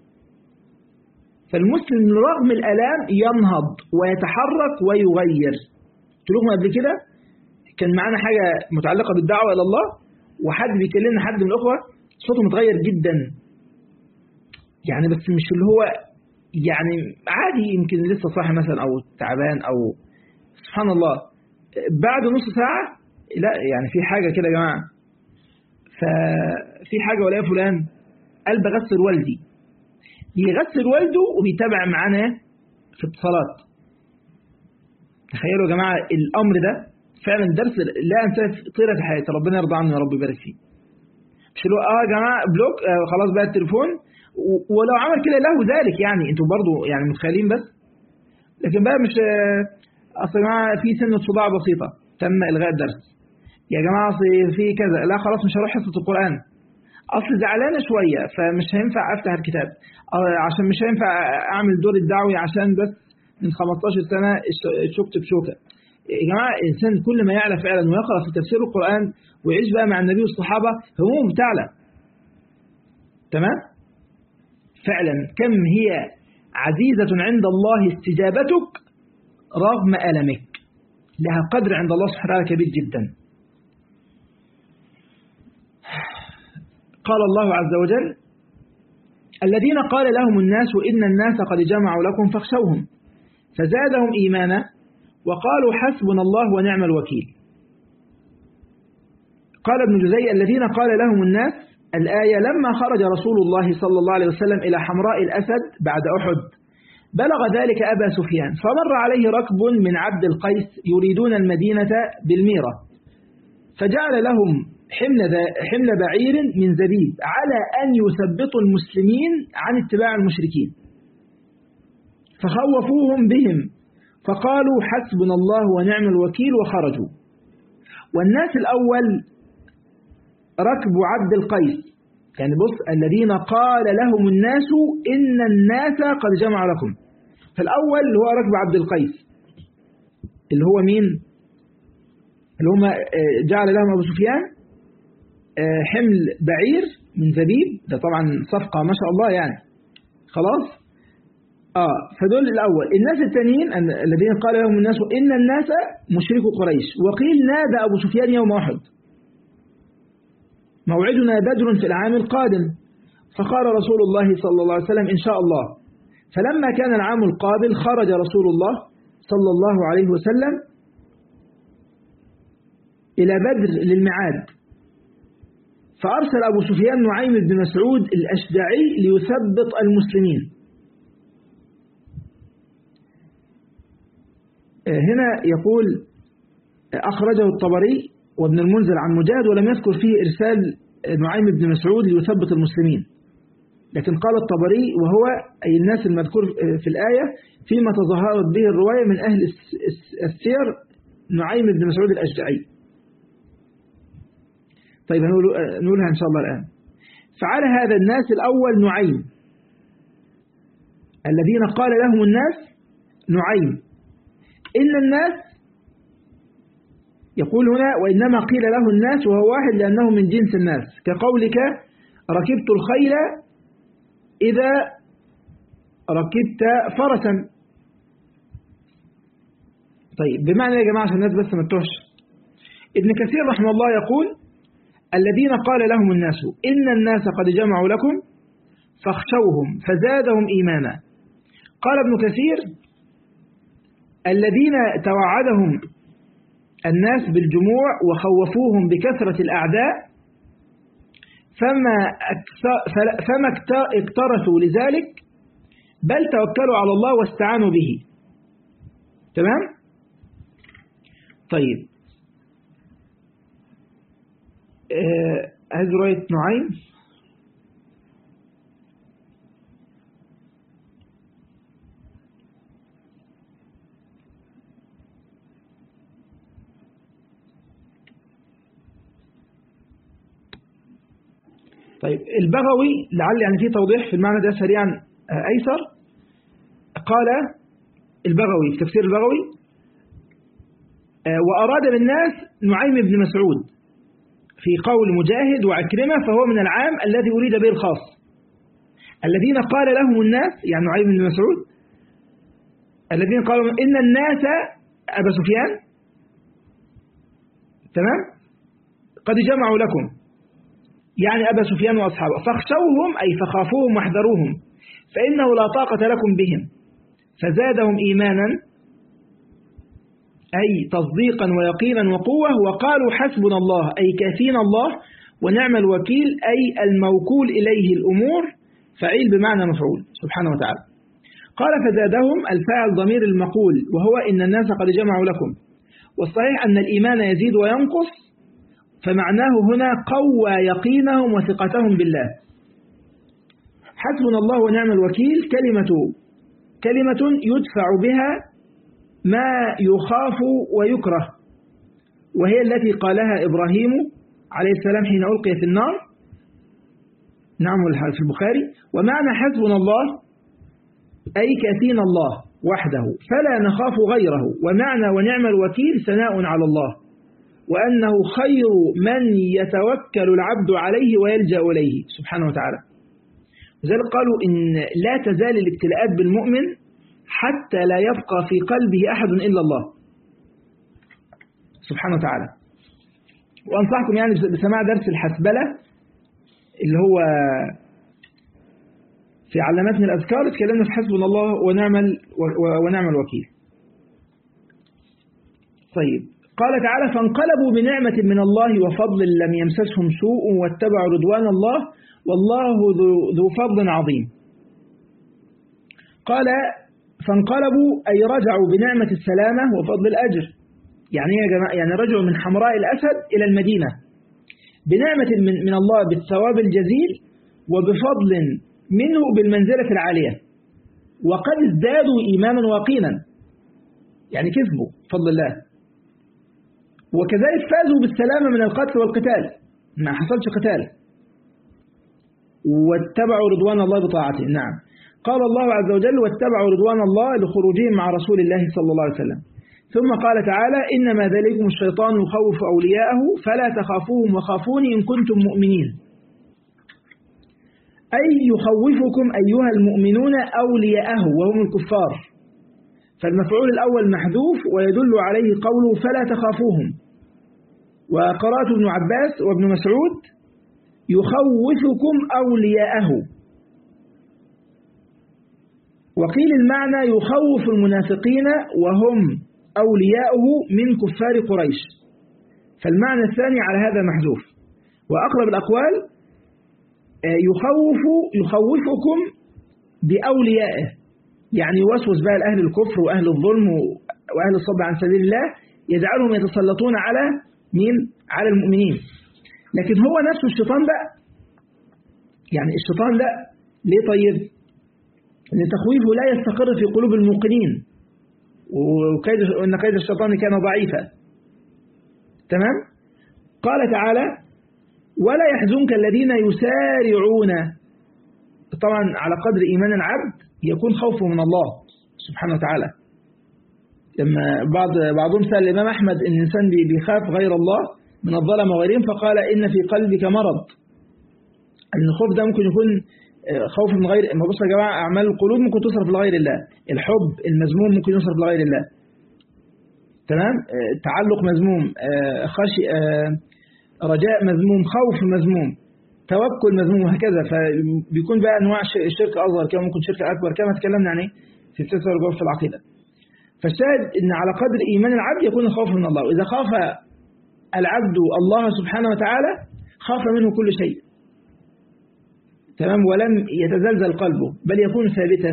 فالمسلم رغم الالام ينهض ويتحرك ويغير قلت لكم قبل كده كان معانا حاجة متعلقة بالدعوة إلى الله وحد بيكلمنا حد من الأخوة صوته متغير جدا يعني بس مش اللي هو يعني عادي يمكن لسه صاحي مثلا أو تعبان أو سبحان الله بعد نص ساعة لا يعني في حاجة كده يا جماعة ففي حاجة ولا فلان قال بغسل والدي يغسل والده وبيتابع معانا في اتصالات تخيلوا يا جماعة الأمر ده فعلا درس لا انساه طيلة حياتي ربنا يرضى عنه يا رب يبارك فيه مش اللي هو اه يا جماعه بلوك آه خلاص بقى التليفون ولو عمل كده له ذلك يعني انتوا برضو يعني متخيلين بس لكن بقى مش آه اصل يا جماعه في سنه صداع بسيطه تم الغاء الدرس يا جماعه اصل في كذا لا خلاص مش هروح حصه القران اصل زعلانه شويه فمش هينفع افتح الكتاب عشان مش هينفع اعمل دور الدعوي عشان بس من 15 سنه شكت بشوكه يا جماعة الإنسان كل ما يعلى فعلا ويقرأ في تفسير القرآن ويعيش بقى مع النبي والصحابة هموم تعلى تمام فعلا كم هي عزيزة عند الله استجابتك رغم ألمك لها قدر عند الله سبحانه وتعالى كبير جدا قال الله عز وجل الذين قال لهم الناس إن الناس قد جمعوا لكم فاخشوهم فزادهم إيمانا وقالوا حسبنا الله ونعم الوكيل قال ابن جزي الذين قال لهم الناس الآية لما خرج رسول الله صلى الله عليه وسلم إلى حمراء الأسد بعد أحد بلغ ذلك أبا سفيان فمر عليه ركب من عبد القيس يريدون المدينة بالميرة فجعل لهم حمل, حمل بعير من زبيب على أن يثبطوا المسلمين عن اتباع المشركين فخوفوهم بهم فقالوا حسبنا الله ونعم الوكيل وخرجوا والناس الأول ركب عبد القيس يعني بص الذين قال لهم الناس إن الناس قد جمع لكم فالأول اللي هو ركب عبد القيس اللي هو مين اللي هم جعل لهم أبو سفيان حمل بعير من زبيب ده طبعا صفقة ما شاء الله يعني خلاص آه فدول الأول الناس التانيين الذين قال لهم الناس إن الناس مشرك قريش وقيل نادى أبو سفيان يوم أحد موعدنا بدر في العام القادم فقال رسول الله صلى الله عليه وسلم إن شاء الله فلما كان العام القابل خرج رسول الله صلى الله عليه وسلم إلى بدر للمعاد فأرسل أبو سفيان نعيم بن مسعود الأشجعي ليثبط المسلمين هنا يقول أخرجه الطبري وابن المنذر عن مجاهد ولم يذكر فيه إرسال نعيم بن مسعود ليثبت المسلمين لكن قال الطبري وهو أي الناس المذكور في الآية فيما تظاهرت به الرواية من أهل السير نعيم بن مسعود الأشجعي طيب نقولها إن شاء الله الآن فعلى هذا الناس الأول نعيم الذين قال لهم الناس نعيم إن الناس يقول هنا وإنما قيل له الناس وهو واحد لأنه من جنس الناس كقولك ركبت الخيل إذا ركبت فرسا طيب بمعنى يا جماعة عشان الناس بس ما تتوهش ابن كثير رحمه الله يقول الذين قال لهم الناس إن الناس قد جمعوا لكم فاخشوهم فزادهم إيمانا قال ابن كثير الذين توعدهم الناس بالجموع وخوفوهم بكثرة الأعداء فما, فما اكترثوا لذلك بل توكلوا على الله واستعانوا به تمام طيب هذه رواية نعيم طيب البغوي لعل يعني في توضيح في المعنى ده سريعا أيسر قال البغوي في تفسير البغوي وأراد بالناس نعيم بن مسعود في قول مجاهد وعكرمة فهو من العام الذي أريد به الخاص الذين قال لهم الناس يعني نعيم بن مسعود الذين قالوا إن الناس أبا سفيان تمام قد جمعوا لكم يعني أبا سفيان وأصحابه فاخشوهم أي فخافوهم واحذروهم فإنه لا طاقة لكم بهم فزادهم إيمانا أي تصديقا ويقينا وقوة وقالوا حسبنا الله أي كافينا الله ونعم الوكيل أي الموكول إليه الأمور فعيل بمعنى مفعول سبحانه وتعالى قال فزادهم الفاعل ضمير المقول وهو إن الناس قد جمعوا لكم والصحيح أن الإيمان يزيد وينقص فمعناه هنا قوى يقينهم وثقتهم بالله حسبنا الله ونعم الوكيل كلمة كلمة يدفع بها ما يخاف ويكره وهي التي قالها إبراهيم عليه السلام حين ألقي في النار نعم في البخاري ومعنى حسبنا الله أي كافينا الله وحده فلا نخاف غيره ومعنى ونعم الوكيل ثناء على الله وأنه خير من يتوكل العبد عليه ويلجأ إليه سبحانه وتعالى لذلك قالوا إن لا تزال الابتلاءات بالمؤمن حتى لا يبقى في قلبه أحد إلا الله سبحانه وتعالى وأنصحكم يعني بسماع درس الحسبلة اللي هو في علاماتنا الأذكار اتكلمنا في حسبنا الله ونعم ونعم الوكيل طيب قال تعالى فانقلبوا بنعمة من الله وفضل لم يمسسهم سوء واتبعوا رضوان الله والله ذو فضل عظيم قال فانقلبوا أي رجعوا بنعمة السلامة وفضل الأجر يعني يا جماعة يعني رجعوا من حمراء الأسد إلى المدينة بنعمة من الله بالثواب الجزيل وبفضل منه بالمنزلة العالية وقد ازدادوا إيمانا وقينا يعني كسبوا فضل الله وكذلك فازوا بالسلامة من القتل والقتال ما حصلش قتال واتبعوا رضوان الله بطاعته نعم قال الله عز وجل واتبعوا رضوان الله لخروجهم مع رسول الله صلى الله عليه وسلم ثم قال تعالى إنما ذلكم الشيطان يخوف أولياءه فلا تخافوهم وخافوني إن كنتم مؤمنين أي يخوفكم أيها المؤمنون أولياءه وهم الكفار فالمفعول الأول محذوف ويدل عليه قوله فلا تخافوهم وقرأت ابن عباس وابن مسعود يخوفكم أولياءه وقيل المعنى يخوف المنافقين وهم أولياؤه من كفار قريش فالمعنى الثاني على هذا محذوف وأقرب الأقوال يخوف يخوفكم بأوليائه يعني يوسوس بقى لأهل الكفر وأهل الظلم وأهل الصد عن سبيل الله يجعلهم يتسلطون على مين؟ على المؤمنين لكن هو نفسه الشيطان بقى يعني الشيطان لا ليه طيب؟ أن تخويفه لا يستقر في قلوب الموقنين وكيد وأن كيد الشيطان كان ضعيفا تمام؟ قال تعالى ولا يحزنك الذين يسارعون طبعا على قدر إيمان العبد يكون خوفه من الله سبحانه وتعالى لما بعض بعضهم سأل الإمام أحمد إن الإنسان بيخاف غير الله من الظلم وغيرهم فقال إن في قلبك مرض أن الخوف ده ممكن يكون خوف من غير ما بصوا يا جماعة أعمال القلوب ممكن تصرف لغير الله الحب المذموم ممكن يصرف لغير الله تمام تعلق مذموم خشي رجاء مذموم خوف مذموم توكل مذموم وهكذا فبيكون بقى انواع الشرك اصغر كما ممكن شرك اكبر كما تكلمنا عنه في سلسله الجواب في العقيده فالشاهد ان على قدر ايمان العبد يكون الخوف من الله واذا خاف العبد الله سبحانه وتعالى خاف منه كل شيء تمام ولم يتزلزل قلبه بل يكون ثابتا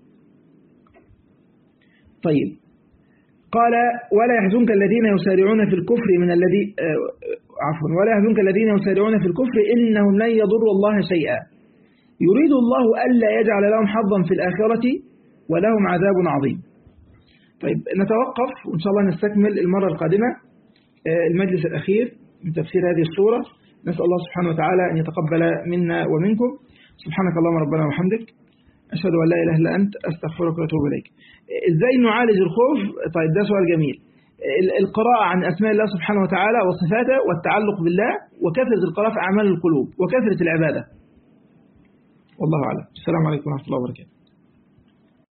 طيب قال ولا يحزنك الذين يسارعون في الكفر من الذي عفوا ولا يحزنك الذين يسارعون في الكفر إنهم لن يضروا الله شيئا يريد الله ألا يجعل لهم حظا في الآخرة ولهم عذاب عظيم طيب نتوقف وإن شاء الله نستكمل المرة القادمة المجلس الأخير من تفسير هذه السورة نسأل الله سبحانه وتعالى أن يتقبل منا ومنكم سبحانك اللهم ربنا وبحمدك أشهد أن لا إله إلا أنت أستغفرك وأتوب إليك إزاي نعالج الخوف طيب ده سؤال جميل القراءة عن أسماء الله سبحانه وتعالى وصفاته والتعلق بالله وكثرة القراءة في أعمال القلوب وكثرة العبادة والله أعلم السلام عليكم ورحمة الله وبركاته